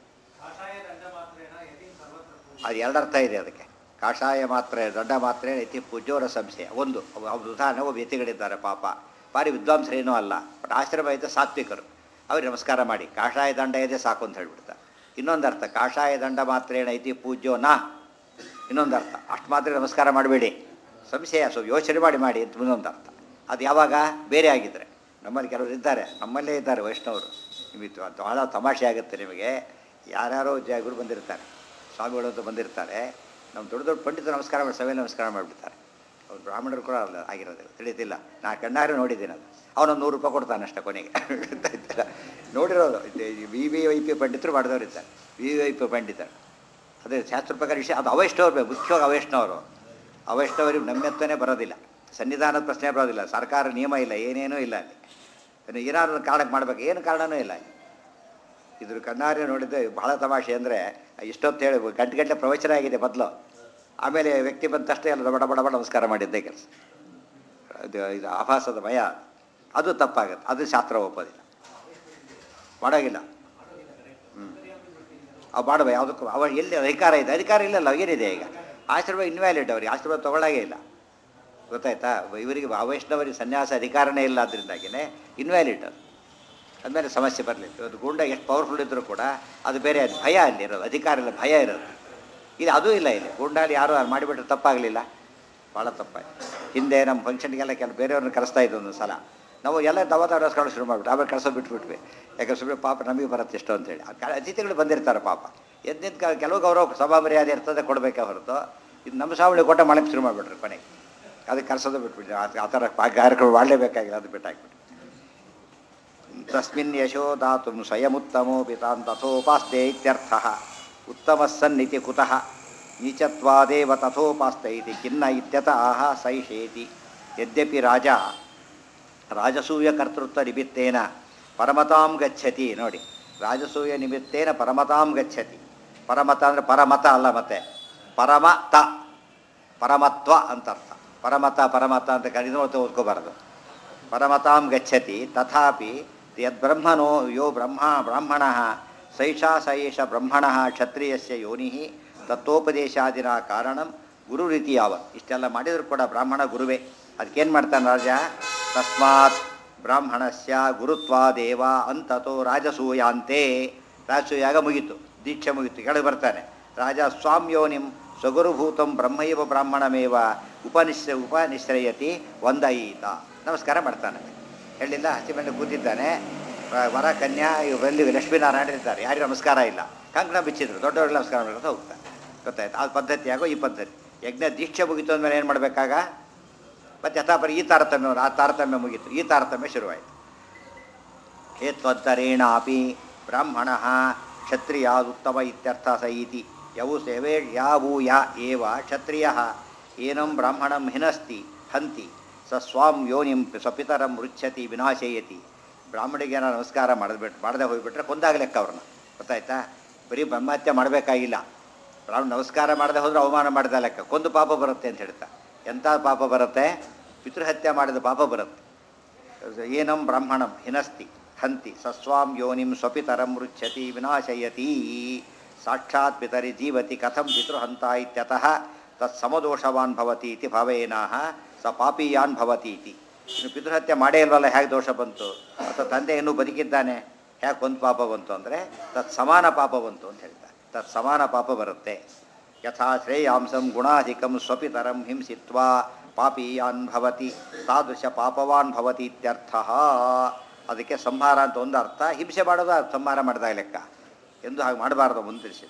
ಅದು ಎರಡರ್ಥ ಇದೆ ಅದಕ್ಕೆ ಕಾಷಾಯ ಮಾತ್ರೆ ದೊಡ್ಡ ಮಾತ್ರೆ ಇತಿ ಪೂಜ್ಯೋರ ಸಂಶಯ ಒಂದು ಅವ್ರ ಉದಾಹರಣೆ ಒಬ್ಬ ವ್ಯಕ್ತಿಗಳಿದ್ದಾರೆ ಪಾಪ ಭಾರಿ ವಿದ್ವಾಂಸರೇನೂ ಅಲ್ಲ ಬಟ್ ಆಶ್ರಮ ಇದೆ ಸಾತ್ವಿಕರು ಅವ್ರಿಗೆ ನಮಸ್ಕಾರ ಮಾಡಿ ಕಾಷಾಯ ದಂಡ ಇದೆ ಸಾಕು ಅಂತ ಹೇಳ್ಬಿಡ್ತಾರೆ ಇನ್ನೊಂದು ಅರ್ಥ ಕಾಷಾಯ ದಂಡ ಮಾತ್ರೇಣ ಇತಿ ಪೂಜ್ಯೋ ನಾ ಇನ್ನೊಂದು ಅರ್ಥ ಅಷ್ಟು ಮಾತ್ರ ನಮಸ್ಕಾರ ಮಾಡಬೇಡಿ ಸಂಶಯ ಸ್ವಲ್ಪ ಯೋಚನೆ ಮಾಡಿ ಮಾಡಿ ಅಂತ ಇನ್ನೊಂದು ಅರ್ಥ ಅದು ಯಾವಾಗ ಬೇರೆ ಆಗಿದ್ದರೆ ನಮ್ಮಲ್ಲಿ ಕೆಲವರು ಇದ್ದಾರೆ ನಮ್ಮಲ್ಲೇ ಇದ್ದಾರೆ ವೈಷ್ಣವರು ನಿಮಗೆ ಭಾಳ ತಮಾಷೆ ಆಗುತ್ತೆ ನಿಮಗೆ ಯಾರ್ಯಾರೋ ಜಾಗರು ಬಂದಿರ್ತಾರೆ ಸ್ವಾಮಿಗಳು ಅಂತ ಬಂದಿರ್ತಾರೆ ನಮ್ಮ ದೊಡ್ಡ ದೊಡ್ಡ ಪಂಡಿತರು ನಮಸ್ಕಾರ ಮಾಡಿ ಸಭೆಯಲ್ಲಿ ನಮಸ್ಕಾರ ಮಾಡಿಬಿಡ್ತಾರೆ ಅವ್ರು ಬ್ರಾಹ್ಮಣರು ಕೂಡ ಅಲ್ಲ ಆಗಿರೋದಿಲ್ಲ ತಿಳಿದಿಲ್ಲ ನಾ ಕಣ್ಣಾರೆ ನೋಡಿದ್ದೀನಿ ಅದು ಅವನೊಂದು ನೂರು ರೂಪಾಯಿ ಕೊಡ್ತಾನೆ ಅಷ್ಟೇ ಕೊನೆಗೆ ಗೊತ್ತಾಯ್ತಲ್ಲ? ನೋಡಿರೋದು ವಿ ವಿ ಐ ಪಿ ಪಂಡಿತರು ಮಾಡಿದವರು ಇದ್ದಾರೆ ವಿ ವಿ ಐ ಪಿ ಪಂಡಿತರು ಅದೇ ಶಾಸ್ತ್ರ ಪ್ರಕಾರ ವಿಷಯ ಅದು ಅವೈಷ್ಣವ್ರು ಬೇಕು ಮುಖ್ಯವಾಗಿ ಅವೈಷ್ಣವರು ಅವೈಷ್ಣವರಿಗೆ ನಮ್ಮೆತ್ತನೇ ಬರೋದಿಲ್ಲ ಸನ್ನಿಧಾನದ ಪ್ರಶ್ನೆ ಬರೋದಿಲ್ಲ ಸರ್ಕಾರ ನಿಯಮ ಇಲ್ಲ ಏನೇನೂ ಇಲ್ಲ ಅಲ್ಲಿ ಇನ್ನು ಏನಾದ್ರು ಕಾರಣಕ್ಕೆ ಮಾಡ್ಬೇಕು ಏನು ಕಾರಣನೂ ಇಲ್ಲ ಅಲ್ಲಿ ಇದ್ರ ಕಣ್ಣಾರೆ ನೋಡಿದ್ದೆ ಬಹಳ ತಮಾಷೆ ಅಂದರೆ ಇಷ್ಟೊತ್ತು ಹೇಳಿ ಗಂಟೆ ಗಂಟೆ ಪ್ರವಚನ ಆಗಿದೆ ಮೊದಲು ಆಮೇಲೆ ವ್ಯಕ್ತಿ ಬಂದ ತಕ್ಷಣ ಎಲ್ಲ ಬಡ ಬಡ ಬಡ ನಮಸ್ಕಾರ ಮಾಡಿದ್ದೆ ಕೆಲಸ ಅದು ಇದು ಆಭಾಸದ ಭಯ ಅದು ತಪ್ಪಾಗುತ್ತೆ ಅದು ಶಾಸ್ತ್ರ ಒಪ್ಪೋದಿಲ್ಲ ಮಾಡೋಗಿಲ್ಲ ಹ್ಞೂ ಅವು ಮಾಡುವ ಯಾವುದಕ್ಕೂ ಅವ ಎಲ್ಲಿ ಅಧಿಕಾರ ಇದೆ ಅಧಿಕಾರ ಇಲ್ಲಲ್ಲ ಏನಿದೆ ಈಗ ಆಶ್ರಮ ಇನ್ವ್ಯಾಲಿಡ್ ಅವ್ರಿಗೆ ಆಶ್ರಮ ತೊಗೊಳ್ಳಾಗೇ ಇಲ್ಲ ಗೊತ್ತಾಯ್ತಾ ಇವರಿಗೆ ವೈಷ್ಣವರಿಗೆ ಸನ್ಯಾಸ ಅಧಿಕಾರನೇ ಇಲ್ಲ ಅದರಿಂದಾಗಿನೇ ಇನ್ವ್ಯಾಲಿಡ್ ಅದು ಅದ್ಮೇಲೆ ಸಮಸ್ಯೆ ಬರಲಿಲ್ಲ ಇವತ್ತು ಗೂಂಡ ಎಷ್ಟು ಪವರ್ಫುಲ್ ಇದ್ದರೂ ಕೂಡ ಅದು ಬೇರೆ ಅದು ಭಯ ಅಲ್ಲಿ ಇರೋದು ಅಧಿಕಾರ ಇಲ್ಲ ಭಯ ಇರೋದು ಇದು ಅದೂ ಇಲ್ಲ ಇಲ್ಲಿ ಗೂಂಡಾಲಿ ಯಾರು ಅದು ಮಾಡಿಬಿಟ್ರೆ ತಪ್ಪಾಗಲಿಲ್ಲ ಭಾಳ ತಪ್ಪಾಯ್ತು ಹಿಂದೆ ನಮ್ಮ ಫಂಕ್ಷನ್ಗೆಲ್ಲ ಕೆಲವು ಬೇರೆಯವ್ರನ್ನ ಕರೆಸ್ತಾ ಇದ್ದು ಒಂದು ಸಲ ನಾವು ಎಲ್ಲ ದವ ಕಳಿಸ್ಕೊಂಡು ಶುರು ಮಾಡಿಬಿಟ್ಟು ಆಮೇಲೆ ಕಳ್ಸೋದು ಬಿಟ್ಬಿಟ್ವಿ ಯಾಕಂದ್ರೆ ಸುಮ್ಮನೆ ಪಾಪ ನಮಗೆ ಬರುತ್ತೆ ಎಷ್ಟು ಅಂತೇಳಿ ಆ ಕ- ಅತಿಥಿಗಳು ಬಂದಿರ್ತಾರೆ ಪಾಪ ಎದ್ದಿದ್ದ ಕ- ಕೆಲವು ಗೌರವ ಸಭಾ ಮರ್ಯಾದೆ ಇರ್ತದೆ ಕೊಡಬೇಕೆ ಹೊರತು ಇದು ನಮ್ಮ ಸಾವಳಿ ಕೊಟ್ಟ ಮಾಡಕ್ಕೆ ಶುರು ಮಾಡಿಬಿಟ್ರು ಕೊನೆಗೆ ಅದಕ್ಕೆ ಕರ್ಸೋದು ಬಿಟ್ಬಿಟ್ಟು ಆ ಆ ಥರ ಪಾ- ಕಾರ್ಯಕ್ರಮ ಮಾಡಲೇಬೇಕಾಗಿಲ್ಲ ಅದು ಬಿಟ್ಟಾಕ್ಬಿಟ್ಟು ತಸ್ಮಿನ್ ಯಶೋ ದಾತು ಸ್ವಯಮುತ್ತಮೋಪಿ ತಾನ್ ತಥೋಪಾಸ್ತೆ ಇತ್ಯರ್ಥ ಉತ್ತಮ ಸನ್ನಿತಿ ಕುತಃ ನೀಚತ್ವಾದೇವ ತಥೋಪಾಸ್ತ ಇತಿ ಖಿನ್ನ ಇತ್ಯತ ಆಹ ಸೈಷೇತಿ ಯದ್ಯಪಿ ರಾಜ ರಾಜಸೂಯ ಕರ್ತೃತ್ವ ನಿಮಿತ್ತೇನ ಪರಮತಾಂ ಗಚ್ಚತಿ ನೋಡಿ ರಾಜಸೂಯ ನಿಮಿತ್ತೇನ ಪರಮತಾಂ ಗಚ್ಚತಿ ಪರಮತ ಅಂದರೆ ಪರಮತ ಅಲ್ಲ ಮತ್ತೆ ಪರಮತ ಪರಮತ್ವ ಅಂತ ಅರ್ಥ ಪರಮತ ಪರಮತ ಅಂತ ಕಡಿದು ಓದ್ಕೋಬಾರ್ದು ಪರಮತಾಂ ಗಚ್ಚತಿ ತಥಾಪಿ ಯದ್ಬ್ರಹ್ಮಣೋ ಯೋ ಬ್ರಹ್ಮ ಬ್ರಾಹ್ಮಣ ಸೈಷಾ ಸೈಷ ಬ್ರಹ್ಮಣ ಕ್ಷತ್ರಿಯಸ್ಯ ಯೋನಿ ತತ್ವೋಪದೇಶಾದಿನ ಕಾರಣಂ ಗುರು ರೀತಿ ಯಾವ ಇಷ್ಟೆಲ್ಲ ಮಾಡಿದರೂ ಕೂಡ ಬ್ರಾಹ್ಮಣ ಗುರುವೇ ಅದಕ್ಕೇನು ಮಾಡ್ತಾನೆ ರಾಜ ತಸ್ಮಾತ್ ಬ್ರಾಹ್ಮಣಸ್ಯ ಗುರುತ್ವಾದೇವ ಅಂತತೋ ರಾಜಸೂಯಾಂತೆ ರಾಜಸೂಯಾಗ ಮುಗೀತು ದೀಕ್ಷೆ ಮುಗೀತು ಕೆಳಗೆ ಬರ್ತಾನೆ ರಾಜ ಸ್ವಾಮ್ಯೋನಿಂ ಸ್ವಗುರುಭೂತಂ ಬ್ರಹ್ಮೈವ ಬ್ರಾಹ್ಮಣಮೇವ ಉಪನಿಶ್ರ ಉಪನಿಶ್ರಯತಿ ಒಂದೈತ ನಮಸ್ಕಾರ ಮಾಡ್ತಾನೆ ಹೇಳಿಲ್ಲ ಹಸಿಮಣ್ಣು ಕೂತಿದ್ದಾನೆ ವ- ವರ ಕನ್ಯಾ ಇವರಲ್ಲಿ ಲಕ್ಷ್ಮೀನಾರಾಯಣ ಇದ್ದಾರೆ ಯಾರಿಗೂ ನಮಸ್ಕಾರ ಇಲ್ಲ ಕಂಕಣ ಬಿಚ್ಚಿದ್ರು ದೊಡ್ಡವ್ರಿಗೆ ನಮಸ್ಕಾರ ಮಾಡ್ಕೊಂಡು ಹೋಗ್ತಾರೆ ಗೊತ್ತಾಯ್ತು ಆ ಪದ್ಧತಿ ಆಗೋ ಈ ಪದ್ಧತಿ ಯಜ್ಞ ದೀಕ್ಷೆ ಮುಗೀತು ಅಂದಮೇಲೆ ಏನು ಮಾಡಬೇಕಾಗ ಮತ್ತು ಯಥಾಪರಿ ಈ ತಾರತಮ್ಯ ಆ ತಾರತಮ್ಯ ಮುಗೀತು ಈ ತಾರತಮ್ಯ ಶುರುವಾಯಿತು ಹೇತ್ವತ್ತರೇಣಾಪಿ ಬ್ರಾಹ್ಮಣ ಕ್ಷತ್ರಿಯಾದುತ್ತಮ ಇತ್ಯರ್ಥ ಸ ಇತಿ ಯವು ಸೇವೆ ಯಾವು ಯಾ ಏವ ಕ್ಷತ್ರಿಯ ಏನಂ ಬ್ರಾಹ್ಮಣಂ ಹಿನಸ್ತಿ ಹಂತಿ ಸ ಸ್ವಾಂ ಯೋನಿಂ ಸ್ವಪಿತರಂ ರುಚ್ಯತಿ ವಿನಾಶಯತಿ ಬ್ರಾಹ್ಮಣಿಗೆ ಏನೋ ನಮಸ್ಕಾರ ಮಾಡಿದ್ಬಿಟ್ಟು ಮಾಡದೆ ಹೋಗಿಬಿಟ್ರೆ ಕೊಂದಾಗ ಲೆಕ್ಕ ಅವ್ರನ್ನ ಗೊತ್ತಾಯ್ತಾ ಬರೀ ಬ್ರಹ್ಮಹತ್ಯೆ ಮಾಡಬೇಕಾಗಿಲ್ಲ ಬ್ರಾಹ್ಮಣ ನಮಸ್ಕಾರ ಮಾಡದೆ ಹೋದ್ರೆ ಅವಮಾನ ಮಾಡಿದ ಲೆಕ್ಕ ಕೊಂದು ಪಾಪ ಬರುತ್ತೆ ಅಂತ ಹೇಳ್ತಾ ಎಂಥ ಪಾಪ ಬರುತ್ತೆ ಪಿತೃಹತ್ಯೆ ಮಾಡಿದ ಪಾಪ ಬರುತ್ತೆ ಏನಂ ಬ್ರಾಹ್ಮಣಂ ಹಿನಸ್ತಿ ಹಂತಿ ಸಸ್ವಾಂ ಯೋನಿಂ ಸ್ವಪಿತರಂ ಮೃಚ್ಛತಿ ವಿನಾಶಯತಿ ಸಾಕ್ಷಾತ್ ಪಿತರಿ ಜೀವತಿ ಕಥಂ ಪಿತೃಹಂತ ಇತ್ಯತಃ ತತ್ ಸಮದೋಷವಾನ್ ಭವತಿ ಇತಿ ಭಾವೇನಾಹ ಸ ಪಾಪೀಯಾನ್ ಭವತಿ ಇತಿ ಇನ್ನು ಪಿತೃಹತ್ಯೆ ಮಾಡೇ ಇಲ್ವಲ್ಲ ಹೇಗೆ ದೋಷ ಬಂತು ಅಥವಾ ತಂದೆ ಇನ್ನೂ ಬದುಕಿದ್ದಾನೆ ಹೇಗೆ ಒಂದು ಪಾಪ ಬಂತು ಅಂದರೆ ತತ್ ಸಮಾನ ಪಾಪ ಬಂತು ಅಂತ ಹೇಳ್ತಾರೆ ತತ್ ಸಮಾನ ಪಾಪ ಬರುತ್ತೆ ಯಥಾ ಶ್ರೇಯಾಂಸಂ ಗುಣಾಧಿಕಂ ಸ್ವಪಿತರಂ ಹಿಂಸಿತ್ವಾ ಪಾಪೀಯಾನ್ ಭವತಿ ತಾದೃಶ ಪಾಪವಾನ್ ಭವತಿ ಇತ್ಯರ್ಥ ಅದಕ್ಕೆ ಸಂಹಾರ ಅಂತ ಒಂದು ಅರ್ಥ ಹಿಂಸೆ ಮಾಡೋದು ಅದು ಸಂಹಾರ ಮಾಡಿದಾಗ ಲೆಕ್ಕ ಎಂದು ಹಾಗೆ ಮಾಡಬಾರ್ದು ಮುಂತಿರಿಸಿ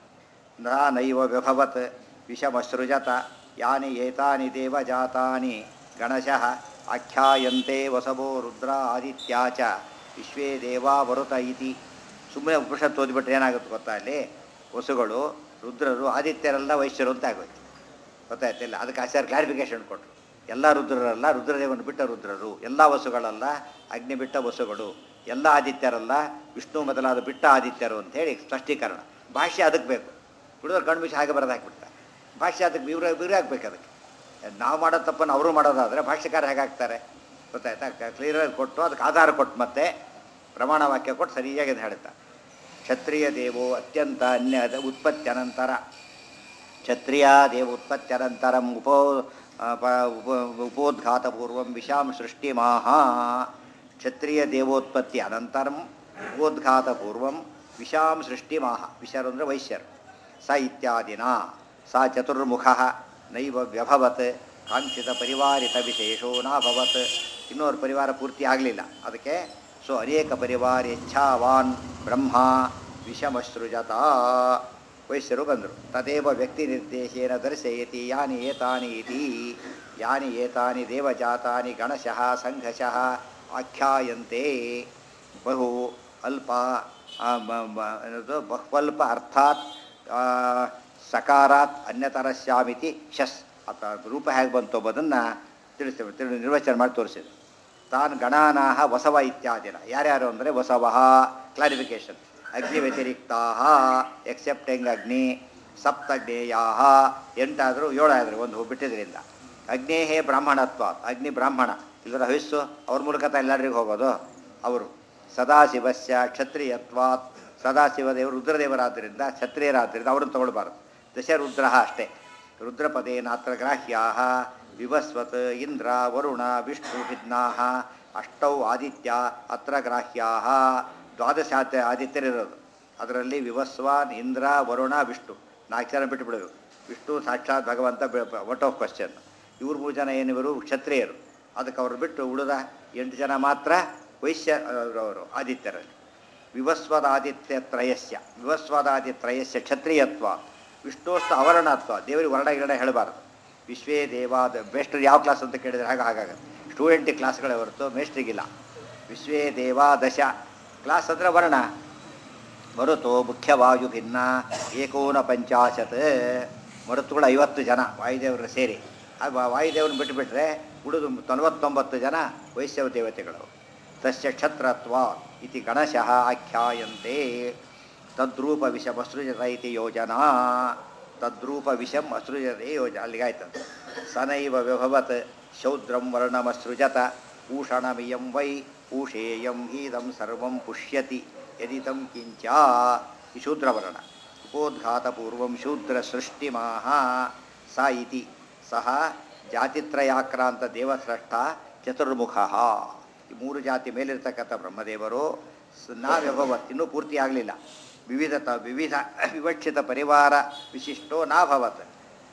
ನ ನೈವ ವ್ಯಭವತ್ ವಿಷಮಸೃಜತ ಯಾನಿ ಏತಾನಿ ದೇವಜಾತಾನಿ ಗಣಶಃ ಆಖ್ಯಾಯಂತೆ ವಸವೋ ರುದ್ರ ಆದಿತ್ಯಾ ಚ ವಿಶ್ವೇ ದೇವಾ ವರುತ ಇತಿ ಸುಮ್ಮನೆ ಉಪನಿಷತ್ತು ಓದಿಬಿಟ್ರೆ ಏನಾಗುತ್ತೆ ಗೊತ್ತಾ ಅಲ್ಲಿ ವಸುಗಳು ರುದ್ರರು ಆದಿತ್ಯರೆಲ್ಲ ವೈಶ್ಯರು ಅಂತ ಆಗೋಯ್ತು ಗೊತ್ತಾಯ್ತಿಲ್ಲ ಅದಕ್ಕೆ ಆಚಾರ್ಯ ಕ್ಲಾರಿಫಿಕೇಶನ್ ಕೊಟ್ಟರು ಎಲ್ಲ ರುದ್ರರಲ್ಲ ರುದ್ರದೇವನು ಬಿಟ್ಟ ರುದ್ರರು ಎಲ್ಲ ವಸುಗಳಲ್ಲ ಅಗ್ನಿ ಬಿಟ್ಟ ವಸುಗಳು ಎಲ್ಲ ಆದಿತ್ಯರಲ್ಲ ವಿಷ್ಣು ಮೊದಲಾದ ಬಿಟ್ಟ ಆದಿತ್ಯರು ಅಂತೇಳಿ ಸ್ಪಷ್ಟೀಕರಣ ಭಾಷ್ಯ ಅದಕ್ಕೆ ಬೇಕು ಹುಡುಗರು ಕಣ್ಮಿಸಿ ಹಾಗೆ ಬರೆದು ಹಾಕ್ಬಿಡ್ತಾರೆ ಭಾಷ್ಯ ಅದಕ್ಕೆ ಇವ್ರ ಇವ್ರೇ ಹಾಕ್ಬೇಕು ಅದಕ್ಕೆ ನಾವು ಮಾಡೋ ತಪ್ಪನ್ನು ಅವರು ಮಾಡೋದಾದರೆ ಭಾಷ್ಯಕಾರ ಹೇಗಾಗ್ತಾರೆ ಗೊತ್ತಾಯ್ತಾ ಕ್ಲಿಯರಾಗಿ ಕೊಟ್ಟು ಅದಕ್ಕೆ ಆಧಾರ ಕೊಟ್ಟು ಮತ್ತೆ ಪ್ರಮಾಣ ವಾಕ್ಯ ಕೊಟ್ಟು ಸರಿಯಾಗಿ ಅದು ಹೇಳುತ್ತಾ ಕ್ಷತ್ರಿಯ ದೇವೋ ಅತ್ಯಂತ ಅನ್ಯ ಉತ್ಪತ್ತ್ಯನಂತರ ಕ್ಷತ್ರಿಯ ದೇವ ಉತ್ಪತ್ತ್ಯನಂತರಂ ಉಪೋ ಆ, ಪ- ಉಪ ಉಪೋದ್ಘಾತಪೂರ್ವಂ ವಿಷಾಂ ಸೃಷ್ಟಿಮಾಹ ಕ್ಷತ್ರಿಯ ದೇವೋತ್ಪತ್ತಿ ಅನಂತರಂ ಉಪೋದ್ಘಾತಪೂರ್ವಂ ವಿಷಾಂ ಸೃಷ್ಟಿಮಾಹ ವಿಷರು ಅಂದರೆ ವೈಶ್ಯರು ಸ ಇತ್ಯಾದಿನ ಸ ಚತುರ್ಮುಖ ನೈವ ವ್ಯಭವತ್ ಕಾಂಕ್ಷಿತ ಪರಿವಾರಿತ ವಿಶೇಷೋ ನಾಭವತ್ ಇನ್ನೋರು ಪರಿವಾರ ಪೂರ್ತಿ ಆಗಲಿಲ್ಲ ಅದಕ್ಕೆ ಸೊ ಅನೇಕ ಪರಿವಾರ ಇಚ್ಛಾವಾನ್ ಬ್ರಹ್ಮ ವಿಷಮಸೃಜತ ವೈಶ್ಯರು ಬಂದರು ತದೇವ ವ್ಯಕ್ತಿ ನಿರ್ದೇಶೇನ ದರ್ಶಯತಿ ಯಾನಿ ಏತಾನಿ ಇತಿ ಯಾನಿ ಏತಾನಿ ದೇವಜಾತಾನಿ ಗಣಶಃ ಸಂಘಶಃ ಆಖ್ಯಾಯಂತೆ ಬಹು ಅಲ್ಪ ಆ, ಮ- ಮ- ಏನದು ಬಹ್ವಲ್ಪ ಅರ್ಥಾತ್ ಆ, ಸಕಾರಾತ್ ಅನ್ಯತರಸ್ಯಾಮಿತಿ ಶಸ್ ಅಥ ರೂಪ ಹೇಗೆ ಬಂತು ಎಂಬುದನ್ನು ತಿಳಿಸ್ತೇವೆ ತಿಳಿ ನಿರ್ವಚನ ಮಾಡಿ ತೋರಿಸಿದೆ ತಾನ್ ಗಣಾನಾಹ ವಸವ ಇತ್ಯಾದಿನ ಯಾರ್ಯಾರು ಅಂದರೆ ವಸವಃ ಕ್ಲಾರಿಫಿಕೇಶನ್ ಅಗ್ನಿ ವ್ಯತಿರಿಕ್ತಾ ಎಕ್ಸೆಪ್ಟಿಂಗ್ ಅಗ್ನಿ ಸಪ್ತಜ್ಞೇಯಾ ಎಂಟಾದರೂ ಏಳಾದರು ಒಂದು ಬಿಟ್ಟಿದ್ರಿಂದ ಅಗ್ನೇಹೇ ಬ್ರಾಹ್ಮಣತ್ವ ಅಗ್ನಿ ಬ್ರಾಹ್ಮಣ ಇದರ ಹವಿಸ್ಸು ಅವ್ರ ಮೂಲಕ ತ ಎಲ್ಲರಿಗೂ ಹೋಗೋದು ಅವರು ಸದಾಶಿವಸ್ಯ ಕ್ಷತ್ರಿಯತ್ವಾತ್ ಸದಾಶಿವದೇವರು ರುದ್ರದೇವರಾದ್ದರಿಂದ ಕ್ಷತ್ರಿಯರಾದ್ದರಿಂದ ಅವರನ್ನು ತಗೊಳ್ಬಾರ್ದು ದಶರುದ್ರ ಅಷ್ಟೇ ರುದ್ರಪದೇನಾತ್ರ ಗ್ರಾಹ್ಯಾ ವಿವಸ್ವತ್ ಇಂದ್ರ ವರುಣ ವಿಷ್ಣು ಭಿನ್ನಾ ಅಷ್ಟೌ ಆದಿತ್ಯ ಅತ್ರ ಗ್ರಾಹ್ಯಾ ದ್ವಾದಶಾತ ಆದಿತ್ಯರಿರೋದು ಅದರಲ್ಲಿ ವಿವಸ್ವಾನ್ ಇಂದ್ರ ವರುಣ ವಿಷ್ಣು ನಾಲ್ಕು ಜನ ಬಿಟ್ಟು ಬಿಡಬೇಕು ವಿಷ್ಣು ಸಾಕ್ಷಾತ್ ಭಗವಂತ ಔಟ್ ಆಫ್ ಕ್ವಶನ್ ಇವ್ರು ಮೂರು ಜನ ಏನಿವರು ಕ್ಷತ್ರಿಯರು ಅದಕ್ಕೆ ಅವರು ಬಿಟ್ಟು ಉಳಿದ ಎಂಟು ಜನ ಮಾತ್ರ ವೈಶ್ಯ ಅವರು ಆದಿತ್ಯರಲ್ಲಿ ವಿವಸ್ವದಾದಿತ್ಯ ತ್ರಯಸ್ಯ ವಿವಸ್ವದಾದಿತ್ರಯಸ್ಯ ಕ್ಷತ್ರಿಯತ್ವ ವಿಷ್ಣುಸ್ಥ ಅವರ್ಣತ್ವ ದೇವರಿಗೆ ವರ್ಣ ಗಿರಣ ಹೇಳಬಾರ್ದು ವಿಶ್ವೇ ದೇವಾದ ಮೇಷ್ಟ್ರು ಯಾವ ಕ್ಲಾಸ್ ಅಂತ ಕೇಳಿದ್ರೆ ಹಾಗೆ ಹಾಗಾಗತ್ತೆ ಸ್ಟೂಡೆಂಟಿಗೆ ಕ್ಲಾಸ್ಗಳೇ ಹೊರತು ಮೇಷ್ಟ್ರಿಗಿಲ್ಲ ವಿಶ್ವೇ ದೇವಾದಶ ಕ್ಲಾಸ್ ಅಂದರೆ ವರ್ಣ ಮರುತು ಮುಖ್ಯವಾಯು ಭಿನ್ನ ಏಕೋನ ಪಂಚಾಶತ್ ಮರುತುಗಳು ಐವತ್ತು ಜನ ವಾಯುದೇವರು ಸೇರಿ ಆ ವಾ- ವಾಯುದೇವ್ರನ್ನ ಬಿಟ್ಟುಬಿಟ್ರೆ ಉಳಿದು ತೊಂಬತ್ತೊಂಬತ್ತು ಜನ ವೈಶ್ಯವ ದೇವತೆಗಳು ತಸ್ಯ ಕ್ಷತ್ರತ್ವ ಇತಿ ಗಣಶಃ ಆಖ್ಯಾಯಂತೆ ತದ್ರೂಪ ವಿಷಂ ಅಸೃಜತ ಇತಿ ಯೋಜನಾ ತದ್ರೂಪ ವಿಷಂ ಅಸೃಜತೆ ಯೋಜ ಅಲ್ಲಿಗಾಯ್ತು ಸನೈವ ವ್ಯಭವತ್ ಶೌದ್ರಂ ವರ್ಣಮಸೃಜತ ಭೂಷಣಮಿಯಂ ವೈ ಪೂಷೇಯಂ ಹೀದಂ ಸರ್ವಂ ಪುಷ್ಯತಿ ಯದಿತಂ ಕಿಂಚ ಈ ಶೂದ್ರವರ್ಣ ಉಪೋದ್ಘಾತಪೂರ್ವಂ ಶೂದ್ರ ಸೃಷ್ಟಿಮಾಹ ಸ ಇತಿ ಸಹ ಜಾತಿತ್ರಯಾಕ್ರಾಂತ ದೇವಸ್ರಷ್ಟ ಚತುರ್ಮುಖ ಈ ಮೂರು ಜಾತಿ ಮೇಲಿರ್ತಕ್ಕಂಥ ಬ್ರಹ್ಮದೇವರು ಸ- ನಾವ್ಯಭವತ್ ಇನ್ನೂ ಪೂರ್ತಿ ಆಗಲಿಲ್ಲ ವಿವಿಧತ ವಿವಿಧ ವಿವಕ್ಷಿತ ಪರಿವಾರ ವಿಶಿಷ್ಟೋ ನಾಭವತ್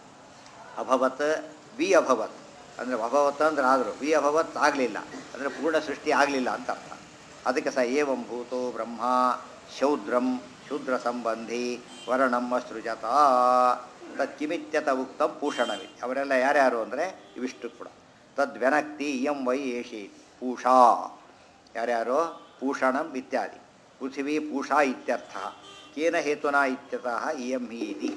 ಅಭವತ್ ವಿ ಅಭವತ್ ಅಂದರೆ ಅಭವತ್ ಅಂದ್ರೆ ಆದರು ವಿ ಅಭವತ್ ಆಗಲಿಲ್ಲ ಅಂದರೆ ಪೂರ್ಣ ಸೃಷ್ಟಿ ಆಗಲಿಲ್ಲ ಅಂತ ಅರ್ಥ ಅದಕ್ಕೆ ಸ ಏವಂ ಭೂತೋ ಬ್ರಹ್ಮ ಶೌದ್ರಂ ಶೂದ್ರ ಸಂಬಂಧಿ ವರ್ಣಂ ಅಸೃಜತ ತಚ್ಚಿಮಿತ್ಯತ ಉಕ್ತಂ ಪೂಷಣವಿ ಅವರೆಲ್ಲ ಯಾರ್ಯಾರು ಅಂದರೆ ಇವಿಷ್ಟು ಕೂಡ ತದ್ವ್ಯನಕ್ತಿ ಇಯಂ ವೈ ಏಷೇತಿ ಪೂಷಾ ಯಾರ್ಯಾರು ಪೂಷಣಂ ಇತ್ಯಾದಿ ಪೃಥಿವೀ ಪೂಷಾ ಇತ್ಯರ್ಥ ಕೇನ ಹೇತುನಾ ಇತ್ಯತಃ ಇಯಂ ಹಿ ಇತಿ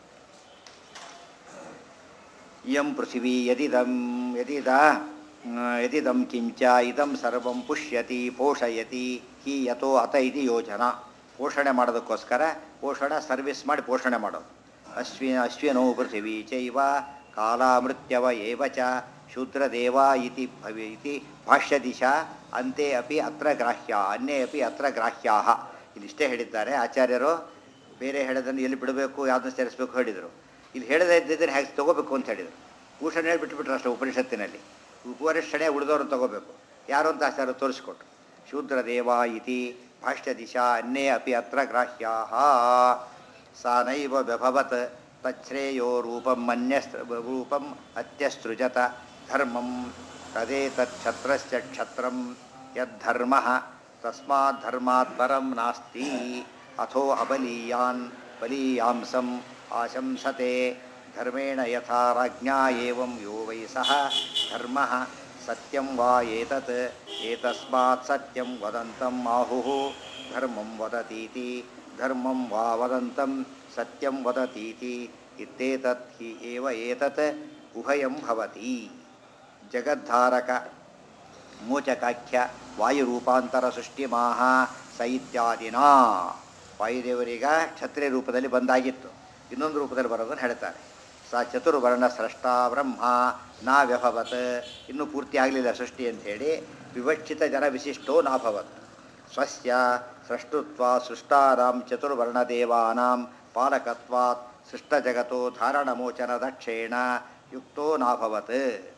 ಇಯಂ ಪೃಥಿವೀ ಯದಿದಂ ಯದಿದ ಯದಿದಂ ಕಿಂಚ ಇದಂ ಸರ್ವಂ ಪುಷ್ಯತಿ ಪೋಷಯತಿ ಹಿ ಯಥೋ ಅತ ಇತಿ ಯೋಜನಾ ಪೋಷಣೆ ಮಾಡೋದಕ್ಕೋಸ್ಕರ ಪೋಷಣೆ ಸರ್ವಿಸ್ ಮಾಡಿ ಪೋಷಣೆ ಮಾಡೋದು ಅಶ್ವಿನ ಅಶ್ವಿನೋ ಪೃಥಿವೀ ಚೈವ ಕಾಲಾಮೃತ್ಯವ ಏವ ಚ ಶೂದ್ರದೇವ ಇತಿ ಭವಿ ಇತಿ ಭಾಷ್ಯದಿಶಾ ಅಂತೆ ಅಪಿ ಅತ್ರ ಗ್ರಾಹ್ಯ ಅನ್ಯೇ ಅಪಿ ಅತ್ರ ಗ್ರಾಹ್ಯಾಹ ಇಲ್ಲಿಷ್ಟೇ ಹೇಳಿದ್ದಾರೆ ಆಚಾರ್ಯರು ಬೇರೆ ಹೇಳೋದನ್ನು ಎಲ್ಲಿ ಬಿಡಬೇಕು ಯಾವುದನ್ನು ಸೇರಿಸಬೇಕು ಹೇಳಿದರು ಇಲ್ಲಿ ಹೇಳದೇ ಇದ್ದಿದ್ದರೆ ಹೇಗೆ ತೊಗೋಬೇಕು ಅಂತ ಹೇಳಿದರು ಭೂಷಣ ಹೇಳಿ ಬಿಟ್ಟುಬಿಟ್ರು ಅಷ್ಟೇ ಉಪನಿಷತ್ತಿನಲ್ಲಿ ಉಪನಿಷಣೆ ಉಳಿದವ್ರನ್ನ ತಗೋಬೇಕು ಯಾರು ಅಂತ ಆಚಾರ್ಯರು ತೋರಿಸ್ಕೊಟ್ರು ಶೂದ್ರದೇವ ಇತಿ ಭಾಷ್ಯ ದಿಶಾ ಅನ್ಯೇ ಅಪಿ ಅತ್ರ ಗ್ರಾಹ್ಯಾ ಸಾ ನೈವ ವ್ಯಭವತ್ ತಚ್ಛ್ರೇಯೋ ರೂಪಂ ಮನ್ಯ ರೂಪಂ ಅತ್ಯಸೃಜತ ಧರ್ಮಂ ತದೇತಚ್ಛತ್ರಸ್ಯ ಕ್ಷತ್ರಂ ಯದ್ಧರ್ಮ ತಸ್ಮಾತ್ ಧರ್ಮಾತ್ ಪರಂ ನಾಸ್ತಿ ಅಥೋ ಅಬಲೀಯಾನ್ ಬಲೀಯಾಂಸಂ ಆಶಂಸತೆ ಧರ್ಮೇಣ ಯಥಾ ರಾಜ್ಞಾ ಏವಂ ಯೋ ವೈ ಸಹ ಧರ್ಮ ಸತ್ಯಂ ವಾ ಏತತ್ ಏತಸ್ಮಾತ್ ಸತ್ಯಂ ವದಂತಂ ಆಹುಃ ಧರ್ಮಂ ವದತೀತಿ ಧರ್ಮಂ ವಾ ವದಂತಂ ಸತ್ಯಂ ವದತೀತಿ ಇತ್ಯೇತತ್ ಹಿ ಏವ ಏತತ್ ಉಭಯಂ ಭವತಿ ಜಗದ್ಧಾರಕ ಮೂಚಕಾಖ್ಯ ವಾಯುರೂಪಾಂತರ ಸೃಷ್ಟಿಮಾಹ ಸ ಇತ್ಯಾದಿನ ವಾಯುದೇವರೀಗ ಕ್ಷತ್ರಿಯ ರೂಪದಲ್ಲಿ ಬಂದಾಗಿತ್ತು ಇನ್ನೊಂದು ರೂಪದಲ್ಲಿ ಬರೋದನ್ನು ಹೇಳ್ತಾರೆ ಸ ಚತುರ್ವರ್ಣ ಸ್ರಷ್ಟ ಬ್ರಹ್ಮ ನಾ ವ್ಯಭವತ್ ಇನ್ನೂ ಪೂರ್ತಿ ಆಗಲಿಲ್ಲ ಸೃಷ್ಟಿ ಅಂಥೇಳಿ ವಿವಕ್ಷಿತ ಜನ ವಿಶಿಷ್ಟೋ ನಾಭವತ್ ಸ್ವಸ್ಯ ಸೃಷ್ಟುತ್ವ ಸೃಷ್ಟಾನಾಂ ಚತುರ್ವರ್ಣದೇವಾನಾಂ ಪಾಲಕತ್ವಾತ್ ಸೃಷ್ಟಜಗತೋ ಧಾರಣಮೋಚನ ದಕ್ಷೇಣ ಯುಕ್ತೋ ನಾಭವತ್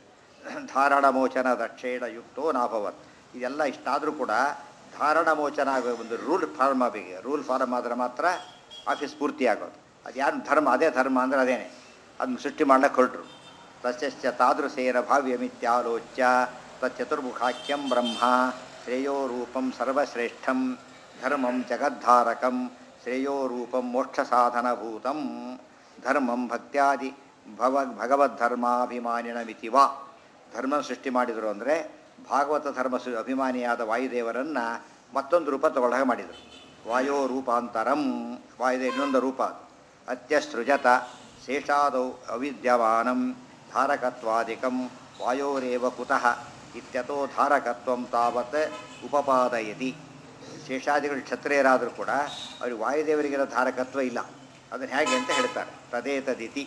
ಧಾರಣಮೋಚನ ದಕ್ಷೇಣ ಯುಕ್ತೋ ನಾಭವತ್ ಇದೆಲ್ಲ ಇಷ್ಟಾದರೂ ಕೂಡ ಧಾರಣಮೋಚನ ಆಗೋ ಒಂದು ರೂಲ್ ಫಾರ್ಮ್ ಆಗಿ ರೂಲ್ ಫಾರ್ಮ್ ಆದರೆ ಮಾತ್ರ ಆಫೀಸ್ ಪೂರ್ತಿ ಆಗೋದು ಅದು ಯಾರು ಧರ್ಮ ಅದೇ ಧರ್ಮ ಅಂದರೆ ಅದೇನೆ ಅದನ್ನು ಸೃಷ್ಟಿ ಮಾಡ್ಲಿಕ್ಕೆ ಹೊರಟರು ತಸ್ಯ ತಾದೃಶೇನ ಭಾವ್ಯಮಿತ್ಯಾಲೋಚ್ಯ ತಚ್ಚತುರ್ಮುಖಾಖ್ಯಂ ಬ್ರಹ್ಮ ಶ್ರೇಯೋ ರೂಪಂ ಸರ್ವಶ್ರೇಷ್ಠಂ ಧರ್ಮಂ ಜಗದ್ಧಾರಕಂ ಶ್ರೇಯೋ ರೂಪಂ ಮೋಕ್ಷಸಾಧನಭೂತಂ ಧರ್ಮಂ ಭಕ್ತ್ಯಾದಿ ಭವ ಭಗವದ್ಧರ್ಮಾಭಿಮಾನಿನಮಿತಿ ವಾ ಧರ್ಮ ಸೃಷ್ಟಿ ಮಾಡಿದರು ಅಂದರೆ ಭಾಗವತ ಧರ್ಮ ಸು ಅಭಿಮಾನಿಯಾದ ವಾಯುದೇವರನ್ನು ಮತ್ತೊಂದು ರೂಪ ತಗೊಳ್ಳಾಗ ಮಾಡಿದರು ವಾಯೋ ರೂಪಾಂತರಂ ವಾಯುದೇವ ಇನ್ನೊಂದು ರೂಪ ಅದು ಅತ್ಯಸೃಜತ ಶೇಷಾದೌ ಅವಿದ್ಯಮಾನಂ ಧಾರಕತ್ವಾದಿಕಂ ವಾಯೋರೇವ ಕುತಃ ಇತ್ಯತೋ ಧಾರಕತ್ವಂ ತಾವತ್ ಉಪಪಾದಯತಿ ಶೇಷಾದಿಗಳು ಕ್ಷತ್ರಿಯರಾದರೂ ಕೂಡ ಅವ್ರಿಗೆ ವಾಯುದೇವರಿಗಿರೋ ಧಾರಕತ್ವ ಇಲ್ಲ ಅದನ್ನು ಹೇಗೆ ಅಂತ ಹೇಳ್ತಾರೆ ತದೇತದಿತಿ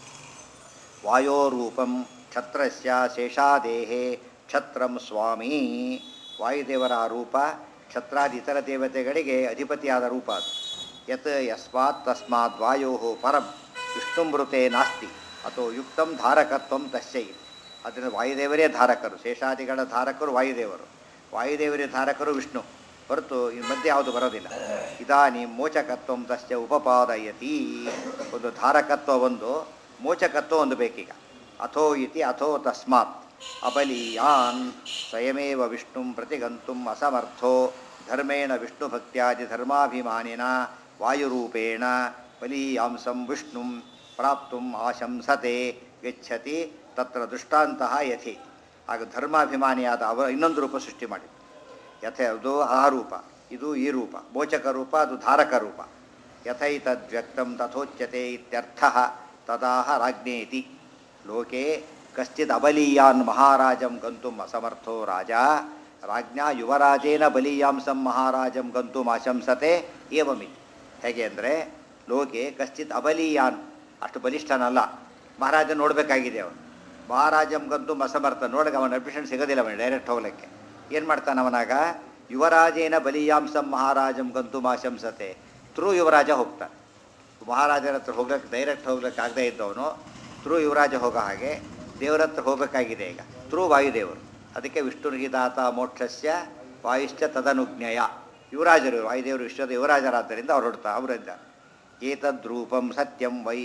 ವಾಯೋರೂಪಂ ಕ್ಷತ್ರಸ್ಯ ಶೇಷಾದೇಹೇ ಕ್ಷತ್ರಂ ಸ್ವಾಮಿ ವಾಯುದೇವರ ಆ ರೂಪ ಕ್ಷತ್ರಾದಿ ಇತರ ದೇವತೆಗಳಿಗೆ ಅಧಿಪತಿಯಾದ ರೂಪ ಅದು ಯತ್ ಯಸ್ಮಾತ್ ತಸ್ಮಾತ್ ವಾಯೋ ಪರಂ ವಿಷ್ಣುಮೃತೆ ನಾಸ್ತಿ ಅಥೋ ಯುಕ್ತಂ ಧಾರಕತ್ವಂ ತಸ್ಯೈ ಅದರಿಂದ ವಾಯುದೇವರೇ ಧಾರಕರು ಶೇಷಾದಿಗಳ ಧಾರಕರು ವಾಯುದೇವರು ವಾಯುದೇವರೇ ಧಾರಕರು ವಿಷ್ಣು ಹೊರತು ಈ ಮಧ್ಯೆ ಯಾವುದು ಬರೋದಿಲ್ಲ ಇದಾನಿ ಮೋಚಕತ್ವಂ ತಸ್ಯ ಉಪಪಾದಯತಿ ಒಂದು ಧಾರಕತ್ವ ಒಂದು ಮೋಚಕತ್ವ ಒಂದು ಬೇಕೀಗ ಅಥೋ ಇತಿ ಅಥೋ ತಸ್ಮಾತ್ ಅಬಲೀಯಾನ್ ಸ್ವಯಮೇವ ವಿಷ್ಣುಂ ಪ್ರತಿಗಂತುಂ ಅಸಮರ್ಥೋ ಧರ್ಮೇಣ ವಿಷ್ಣುಭಕ್ತ್ಯಾದಿ ಧರ್ಮಾಭಿಮಾನಿನ ವಾಯುರೂಪೇಣ ಬಲೀಯಾಂಸಂ ವಿಷ್ಣುಂ ಪ್ರಾಪ್ತುಂ ಆಶಂಸತೆ ಗಚ್ಚತಿ ತತ್ರ ದೃಷ್ಟಾಂತಹ ಯಥಿ ಆಗ ಧರ್ಮಾಭಿಮಾನಿಯಾದ ಅವರ ಇನ್ನೊಂದು ರೂಪ ಸೃಷ್ಟಿ ಮಾಡಿ ಯಥ ಅದು ಆ ರೂಪ ಇದು ಈ ರೂಪ ಮೋಚಕ ರೂಪ ಅದು ಧಾರಕ ರೂಪ ಯಥೈತದ್ವ್ಯಕ್ತಂ ತಥೋಚ್ಯತೆ ಇತ್ಯರ್ಥ ತದಾಹ ರಾಜ್ಞೇತಿ ಲೋಕೆ ಕಶ್ಚಿತ್ ಅಬಲೀಯಾನ್ ಮಹಾರಾಜಂ ಗಂತುಂ ಅಸಮರ್ಥೋ ರಾಜ ರಾಜ್ಞಾ ಯುವರಾಜೇನ ಬಲೀಯಾಂಸಂ ಮಹಾರಾಜಂ ಗಂತುಂ ಆಶಂಸತೆ ಏವಮಿತಿ ಹೇಗೆ ಅಂದರೆ ಲೋಕೆ ಕಶ್ಚಿತ್ ಅಬಲೀಯಾನ್ ಅಷ್ಟು ಬಲಿಷ್ಠನಲ್ಲ ಮಹಾರಾಜ ನೋಡಬೇಕಾಗಿದೆ ಅವನು ಮಹಾರಾಜಂ ಗಂತು ಅಸಮರ್ಥ ನೋಡಕ್ಕೆ ಅವನ ಅಡ್ಮಿಷನ್ ಸಿಗೋದಿಲ್ಲ ಅವನು ಡೈರೆಕ್ಟ್ ಹೋಗ್ಲಿಕ್ಕೆ ಏನು ಮಾಡ್ತಾನೆ ಅವನಾಗ ಯುವರಾಜೇನ ಬಲಿಯಾಂಸಂ ಮಹಾರಾಜಂ ಗಂತು ಆಶಂಸತೆ ಥ್ರೂ ಯುವರಾಜ ಹೋಗ್ತಾನೆ ಮಹಾರಾಜರ ಹತ್ರ ಹೋಗ್ಲಿಕ್ಕೆ ಡೈರೆಕ್ಟ್ ಹೋಗ್ಲಿಕ್ಕೆ ಆಗದೇ ಇದ್ದವನು ಥ್ರೂ ಯುವರಾಜ ಹೋಗೋ ಹಾಗೆ ದೇವರ ಹತ್ರ ಹೋಗಬೇಕಾಗಿದೆ ಈಗ ಥ್ರೂ ವಾಯುದೇವರು ಅದಕ್ಕೆ ವಿಷ್ಣುರ್ಹಿದಾತ ಮೋಕ್ಷಸ್ಯ ವಾಯುಶ್ಚ ತದನುಜ್ಞಯ ಯುವರಾಜರು ವಾಯುದೇವರು ವಿಶ್ವದ ಯುವರಾಜರಾದ್ದರಿಂದ ಅವ್ರು ಹೊಡ್ತಾ ಅವರಿದ್ದಾರೆ ಏತದ್ರೂಪಂ ಸತ್ಯಂ ವೈ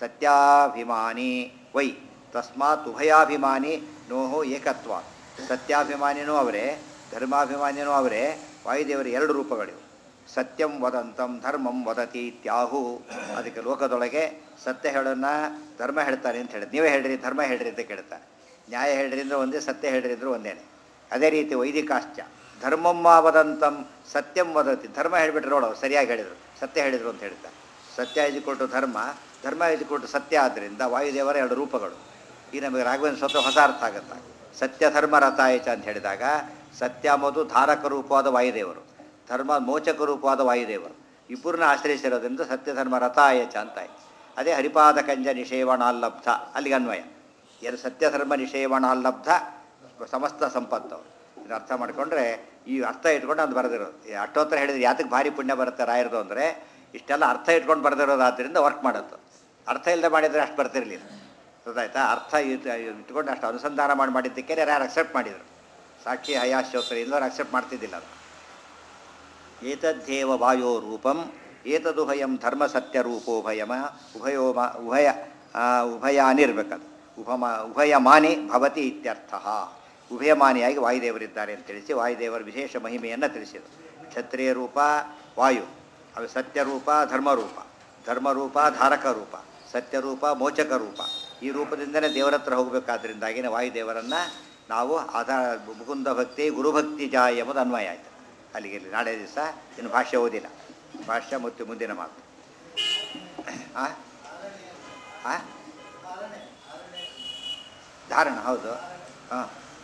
ಸತ್ಯಾಭಿಮಾನಿ ವೈ ತಸ್ಮಾತ್ ಉಭಯಾಭಿಮಾನಿ ನೋಹೋ ಏಕತ್ವ ಸತ್ಯಾಭಿಮಾನಿನೂ ಅವರೇ ಧರ್ಮಾಭಿಮಾನಿನೂ ಅವರೇ ವಾಯುದೇವರ ಎರಡು ರೂಪಗಳಿವು ಸತ್ಯಂ ವದಂತಂ ಧರ್ಮಂ ವದತಿ ಇತ್ಯಾಹು ಅದಕ್ಕೆ ಲೋಕದೊಳಗೆ ಸತ್ಯ ಹೇಳೋನ್ನ ಧರ್ಮ ಹೇಳ್ತಾರೆ ಅಂತ ಹೇಳಿದ್ ನೀವೇ ಹೇಳ್ರಿ ಧರ್ಮ ಹೇಳ್ರಿ ಅಂತ ಕೇಳ್ತಾರೆ ನ್ಯಾಯ ಹೇಳ್ರಿ ಅಂದ್ರೆ ಒಂದೇ ಸತ್ಯ ಹೇಳ್ರಿ ಅಂದ್ರೆ ಒಂದೇನೆ ಅದೇ ರೀತಿ ವೈದಿಕಾಶ್ಚ ಧರ್ಮಮ್ಮ ವದಂತಂ ಸತ್ಯಂ ವದತಿ ಧರ್ಮ ಹೇಳಿಬಿಟ್ರೆ ನೋಡು ಅವ್ರು ಸರಿಯಾಗಿ ಹೇಳಿದರು ಸತ್ಯ ಹೇಳಿದರು ಅಂತ ಹೇಳ್ತಾರೆ ಸತ್ಯ ಇದ್ಕೊಟ್ಟು ಧರ್ಮ ಧರ್ಮ ಇದ್ಕೊಟ್ಟು ಸತ್ಯ ಆದ್ದರಿಂದ ವಾಯುದೇವರ ಎರಡು ರೂಪಗಳು ಈ ನಮಗೆ ರಾಘವೇಂದ್ರ ಸ್ವತಃ ಹೊಸ ಅರ್ಥ ಆಗುತ್ತೆ ಸತ್ಯ ಧರ್ಮ ರಥಾಯಚ ಅಂತ ಹೇಳಿದಾಗ ಸತ್ಯ ಎಂಬುದು ಧಾರಕ ರೂಪವಾದ ವಾಯುದೇವರು ಧರ್ಮ ಮೋಚಕ ರೂಪವಾದ ವಾಯುದೇವರು ಇಬ್ಬರನ್ನ ಆಶ್ರಯಿಸಿರೋದ್ರಿಂದ ಸತ್ಯ ಧರ್ಮ ರಥಾಯಚ ಅಂತ ಆಯ್ತು ಅದೇ ಹರಿಪಾದಕಂಜ ನಿಷೇವಣಾಲ್ಲಬ್ಧ ಅಲ್ಲಿಗೆ ಅನ್ವಯ ಏನು ಸತ್ಯಧರ್ಮ ನಿಷೇವಣಾಲ್ಲಬ್ಧ ಸಮಸ್ತ ಸಂಪತ್ತು ಇದು ಅರ್ಥ ಮಾಡಿಕೊಂಡ್ರೆ ಈ ಅರ್ಥ ಇಟ್ಕೊಂಡು ಅದು ಬರೆದಿರೋದು ಈ ಅಷ್ಟೋತ್ತರ ಹೇಳಿದ್ರೆ ಯಾತಕ್ಕೆ ಭಾರಿ ಪುಣ್ಯ ಬರುತ್ತೆ ರಾಯರದು ಅಂದರೆ ಇಷ್ಟೆಲ್ಲ ಅರ್ಥ ಇಟ್ಕೊಂಡು ಬರೆದಿರೋದು ಆದ್ದರಿಂದ ವರ್ಕ್ ಮಾಡೋದು ಅರ್ಥ ಇಲ್ಲದೆ ಮಾಡಿದರೆ ಅಷ್ಟು ಬರ್ತಿರಲಿಲ್ಲ ಗೊತ್ತಾಯ್ತಾ ಅರ್ಥ ಇಟ್- ಇಟ್ಕೊಂಡು ಅಷ್ಟು ಅನುಸಂಧಾನ ಮಾಡಿ ಮಾಡಿದ್ದಕ್ಕೆ ಯಾರು ಅಕ್ಸೆಪ್ಟ್ ಮಾಡಿದರು ಸಾಕ್ಷಿ ಹಯಾಶ್ಚೋತ್ರ ಇಲ್ಲವ್ರು ಅಕ್ಸೆಪ್ಟ್ ಮಾಡ್ತಿದ್ದಿಲ್ಲ ಅದು ಏತದ್ದೇವ ವಾಯೋ ರೂಪಂ ಏತದುಭಯಂ ಧರ್ಮ ಸತ್ಯ ರೂಪೋಭಯಮ ಉಭಯೋ ಮ- ಉಭಯ ಆ, ಉಭಯಾನಿರ್ಬೇಕದು ಉಭಮ ಉಭಯಮಾನಿ ಭವತಿ ಇತ್ಯರ್ಥ ಉಭಯಮಾನಿಯಾಗಿ ವಾಯುದೇವರಿದ್ದಾರೆ ಅಂತ ತಿಳಿಸಿ ವಾಯುದೇವರ ವಿಶೇಷ ಮಹಿಮೆಯನ್ನು ತಿಳಿಸಿದರು ಕ್ಷತ್ರಿಯ ರೂಪ ವಾಯು ಅವು ಸತ್ಯರೂಪ ಧರ್ಮರೂಪ ಧರ್ಮರೂಪ ಧಾರಕ ರೂಪ ಸತ್ಯರೂಪ ಮೋಚಕ ರೂಪ ಈ ರೂಪದಿಂದಲೇ ದೇವರ ಹತ್ರ ಹೋಗಬೇಕಾದ್ರಿಂದಾಗಿನೇ ವಾಯುದೇವರನ್ನು ನಾವು ಆಧಾರ ಮುಕುಂದ ಭಕ್ತಿ ಗುರುಭಕ್ತಿ ಜಾಯ ಎಂಬುದು ಅನ್ವಯ ಆಯಿತು ಅಲ್ಲಿಗೆ ಇಲ್ಲಿ ನಾಳೆ ದಿವಸ ಇನ್ನು ಭಾಷ್ಯ ಓದಿಲ್ಲ ಭಾಷ್ಯ ಮತ್ತು ಮುಂದಿನ ಮಾತು ಆ? ಆ? ಧಾರಣ ಹೌದು ಹಾಂ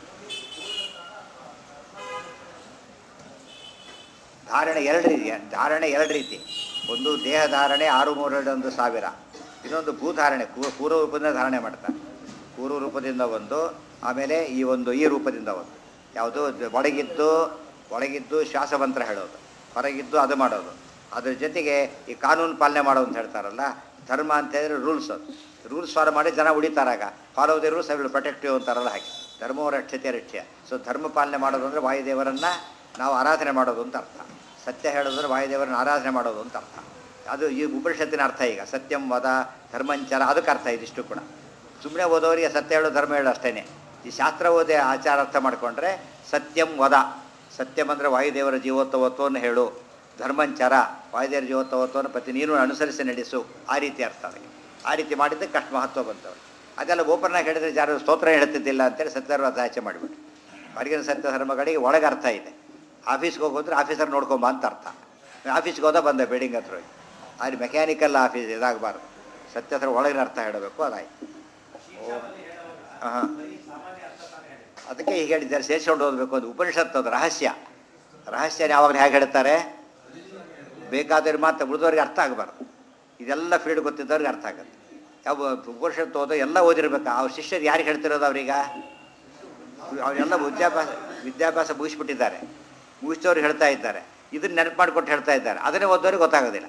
ಧಾರಣೆ ಎರಡು ರೀತಿ ಧಾರಣೆ ಎರಡು ರೀತಿ ಒಂದು ದೇಹ ಧಾರಣೆ ಆರು ಮೂರೆರಡು ಒಂದು ಸಾವಿರ ಇನ್ನೊಂದು ಭೂಧಾರಣೆ ಪೂ- ಪೂರ್ವ ರೂಪದಿಂದ ಧಾರಣೆ ಮಾಡ್ತಾರೆ ಪೂರ್ವ ರೂಪದಿಂದ ಒಂದು ಆಮೇಲೆ ಈ ಒಂದು ಈ ರೂಪದಿಂದ ಒಂದು ಯಾವುದು ದ- ಒಳಗಿದ್ದು ಒಳಗಿದ್ದು ಶ್ವಾಸಮಂತ್ರ ಹೇಳೋದು ಹೊರಗಿದ್ದು ಅದು ಮಾಡೋದು ಅದ್ರ ಜೊತೆಗೆ ಈ ಕಾನೂನು ಪಾಲನೆ ಮಾಡೋದು ಅಂತ ಹೇಳ್ತಾರಲ್ಲ ಧರ್ಮ ಅಂತ ಹೇಳಿದ್ರೆ ರೂಲ್ಸ್ ಅದು ರೂಲ್ಸ್ ಫಾಲೋ ಮಾಡಿ ಜನ ಉಳಿತಾರಾಗ follow the rules I will protective ಅಂತಾರಲ್ಲ ಹಾಗೆ ಧರ್ಮೋ ರಕ್ಷತೆ ರಕ್ಷ್ಯ ಸೊ ಧರ್ಮ ಪಾಲನೆ ಮಾಡೋದು ಅಂದರೆ ವಾಯುದೇವರನ್ನು ನಾವು ಆರಾಧನೆ ಮಾಡೋದು ಅಂತ ಅರ್ಥ ಸತ್ಯ ಹೇಳೋದ್ರೆ ವಾಯುದೇವರನ್ನ ಆರಾಧನೆ ಮಾಡೋದು ಅಂತ ಅರ್ಥ ಅದು ಈ ಉಪನಿಷತ್ತಿನ ಅರ್ಥ ಈಗ ಸತ್ಯಂ ವದ ಧರ್ಮಂಚರ ಅದಕ್ಕೆ ಅರ್ಥ ಇದಿಷ್ಟು ಕೂಡ ಸುಮ್ಮನೆ ಓದೋರಿಗೆ ಸತ್ಯ ಹೇಳೋ ಧರ್ಮ ಹೇಳೋ ಅಷ್ಟೇ ಈ ಶಾಸ್ತ್ರ ಓದಿ ಆಚಾರ ಅರ್ಥ ಮಾಡಿಕೊಂಡ್ರೆ ಸತ್ಯಂ ವದ ಸತ್ಯಂ ಅಂದರೆ ವಾಯುದೇವರ ಜೀವೋತ್ತವತ್ವವನ್ನು ಹೇಳು ಧರ್ಮಂಚರ ವಾಯುದೇವರ ಜೀವೋತ್ತವತ್ವವನ್ನು ಪ್ರತಿ ನೀನು ಅನುಸರಿಸಿ ನಡೆಸು ಆ ರೀತಿ ಅರ್ಥ ಅದಕ್ಕೆ ಆ ರೀತಿ ಮಾಡಿದ್ದಕ್ಕೆ ಅಷ್ಟು ಮಹತ್ವ ಬಂತವ್ರು ಅದೆಲ್ಲ ಓಪನ್ನಾಗಿ ಹೇಳಿದ್ರೆ ಯಾರು ಸ್ತೋತ್ರ ಹೇಳ್ತಿದ್ದಿಲ್ಲ ಅಂತೇಳಿ ಸತ್ಯಧರ್ಮ ಆಚೆ ಮಾಡಿಬಿಟ್ಟು ಹೊರಗಿನ ಸತ್ಯ ಧರ್ಮಗಳಿಗೆ ಒಳಗೆ ಅರ್ಥ ಇದೆ ಆಫೀಸ್ಗೆ ಹೋಗೋದ್ರೆ ಆಫೀಸರ್ ನೋಡ್ಕೊಂಬ ಅಂತ ಅರ್ಥ ಆಫೀಸ್ಗೆ ಹೋದ ಬಂದೆ ಬಿಲ್ಡಿಂಗ್ ಹತ್ರ ಹೋಗಿ ಅಲ್ಲಿ ಮೆಕ್ಯಾನಿಕಲ್ ಆಫೀಸ್ ಇದಾಗಬಾರ್ದು ಸತ್ಯಧರ್ಮ ಒಳಗಿನ ಅರ್ಥ ಹೇಳಬೇಕು ಅದಾಯ್ತು ಹಾಂ ಅದಕ್ಕೆ ಹೀಗೆ ಹೇಳಿದ್ದಾರೆ ಸೇರಿಸ್ಕೊಂಡು ಓದಬೇಕು ಅದು ಉಪನಿಷತ್ತು ಅದು ರಹಸ್ಯ ರಹಸ್ಯನ ಯಾವಾಗಲೂ ಹೇಗೆ ಹೇಳ್ತಾರೆ ಬೇಕಾದ್ರೆ ಮಾತ್ರ ಉಳಿದವ್ರಿಗೆ ಅರ್ಥ ಆಗಬಾರ್ದು ಇದೆಲ್ಲ ಫೀಲ್ಡ್ ಗೊತ್ತಿದ್ದವ್ರಿಗೆ ಅರ್ಥ ಆಗುತ್ತೆ ಯಾವ ಉಪನಿಷತ್ತು ಓದೋ ಎಲ್ಲ ಓದಿರ್ಬೇಕು ಅವ್ರ ಶಿಷ್ಯರು ಯಾರಿಗೆ ಹೇಳ್ತಿರೋದು ಅವ್ರೀಗ ಅವರೆಲ್ಲ ವಿದ್ಯಾಭ್ಯಾಸ ವಿದ್ಯಾಭ್ಯಾಸ ಮುಗಿಸ್ಬಿಟ್ಟಿದ್ದಾರೆ ಮುಗಿಸಿದವ್ರು ಹೇಳ್ತಾ ಇದ್ದಾರೆ ಇದನ್ನ ನೆನಪು ಮಾಡ್ಕೊಟ್ಟು ಹೇಳ್ತಾ ಇದ್ದಾರೆ ಅದನ್ನೇ ಓದೋರಿಗೆ ಗೊತ್ತಾಗೋದಿಲ್ಲ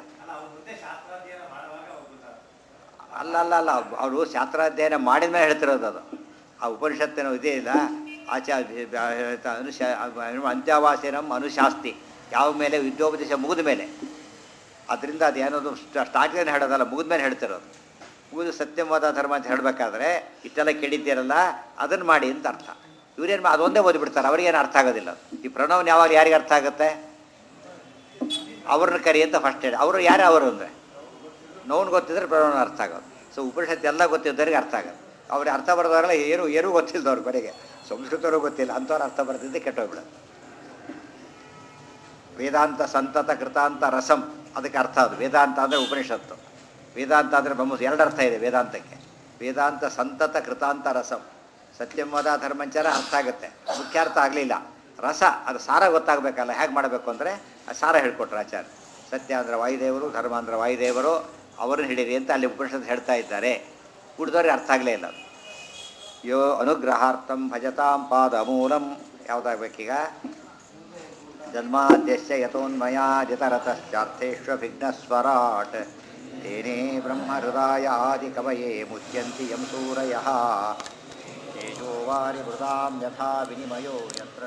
ಅಲ್ಲ ಅಲ್ಲ ಅಲ್ಲ ಅವರು ಶಾಸ್ತ್ರಾಧ್ಯಯನ ಮಾಡಿದ ಮೇಲೆ ಹೇಳ್ತಿರೋದು ಅದು ಆ ಉಪನಿಷತ್ತಿನ ಇದೇ ಇಲ್ಲ ಆಚಾರ ಅನುಶ ಅಂತ್ಯವಾಸಿನಂ ಅನುಶಾಸ್ತಿ ಯಾವ ಮೇಲೆ ವಿದ್ಯೋಪದೇಶ ಮುಗಿದ ಮೇಲೆ ಅದರಿಂದ ಅದು ಏನದು ಸ್ಟಾರ್ಟಿಂಗ್ ಹೇಳೋದಲ್ಲ ಮುಗಿದ ಮೇಲೆ ಹೇಳ್ತಿರೋದು ಮುಗಿದು ಸತ್ಯವಾದ ಧರ್ಮ ಅಂತ ಹೇಳಬೇಕಾದ್ರೆ ಇಷ್ಟೆಲ್ಲ ಕೇಳಿದ್ದೀರಲ್ಲ ಅದನ್ನು ಮಾಡಿ ಅಂತ ಅರ್ಥ ಇವ್ರೇನು ಅದೊಂದೇ ಓದಿಬಿಡ್ತಾರೆ ಅವ್ರಿಗೇನು ಅರ್ಥ ಆಗೋದಿಲ್ಲ ಈ ಪ್ರಣವನ್ ಯಾವಾಗ ಯಾರಿಗೆ ಅರ್ಥ ಆಗುತ್ತೆ ಅವ್ರನ್ನ ಕರಿ ಅಂತ ಫಸ್ಟ್ ಹೇಳಿ ಅವರು ಯಾರು ಅವರು ಅಂದರೆ ನೋವು ಗೊತ್ತಿದ್ರೆ ಪ್ರಣವನ ಅರ್ಥ ಆಗೋದು ಸೊ ಉಪನಿಷತ್ತು ಎಲ್ಲ ಗೊತ್ತಿದ್ದವ್ರಿಗೆ ಅರ್ಥ ಆಗೋದು ಅವ್ರಿಗೆ ಅರ್ಥ ಬರೋದವರೆಲ್ಲ ಏನು ಏನೂ ಗೊತ್ತಿಲ್ಲದವ್ರು ಕೊನೆಗೆ ಸಂಸ್ಕೃತವರು ಗೊತ್ತಿಲ್ಲ ಅಂಥವ್ರು ಅರ್ಥ ಬರ್ತಿದ್ದೆ ಕೆಟ್ಟೋಗ್ಬಿಡೋದು ವೇದಾಂತ ಸಂತತ ಕೃತಾಂತ ರಸಂ ಅದಕ್ಕೆ ಅರ್ಥ ಅದು ವೇದಾಂತ ಅಂದರೆ ಉಪನಿಷತ್ತು ವೇದಾಂತ ಅಂದರೆ ಬ್ರಹ್ಮ ಎರಡು ಅರ್ಥ ಇದೆ ವೇದಾಂತಕ್ಕೆ ವೇದಾಂತ ಸಂತತ ಕೃತಾಂತ ರಸಂ ಸತ್ಯಮದ ಧರ್ಮಂಚರ ಅರ್ಥ ಆಗುತ್ತೆ ಮುಖ್ಯಾರ್ಥ ಆಗಲಿಲ್ಲ ರಸ ಅದು ಸಾರ ಗೊತ್ತಾಗಬೇಕಲ್ಲ ಹೇಗೆ ಮಾಡಬೇಕು ಅಂದರೆ ಆ ಸಾರ ಹೇಳ್ಕೊಟ್ರು ಆಚಾರ್ಯ ಸತ್ಯ ಅಂದರೆ ವಾಯುದೇವರು ಧರ್ಮ ಅಂದರೆ ವಾಯುದೇವರು ಅವರನ್ನು ಹಿಡೀರಿ ಅಂತ ಅಲ್ಲಿ ಉಪನಿಷತ್ತು ಹೇಳ್ತಾ ಇದ್ದಾರೆ ಉಳಿದವ್ರಿಗೆ ಅರ್ಥ ಆಗಲೇ ಇಲ್ಲ ಅದು ಯೋ ಅನುಗ್ರಹಾರ್ಥಂ ಭಜತಾಂ ಪಾದ ಮೂಲಂ ಯಾವುದಾಗಬೇಕೀಗ ಜನ್ಮಾದ್ಯಶ್ಚ ಯತೋನ್ಮಯಾಜಿತರತಶ್ಚಾರ್ಥೇಷ್ವಭಿಘ್ನಸ್ವರಾಟ್ ತೇನೇ ಬ್ರಹ್ಮಹೃದಾಯಾದಿಕವಯೇ ಮುಚ್ಯಂತಿ ಯಂ ಸೂರಯಃ ತೇಜೋವಾರಿ ಮೃದಾಂ ಯಥಾ ವಿನಿಮಯೋ ಯತ್ರ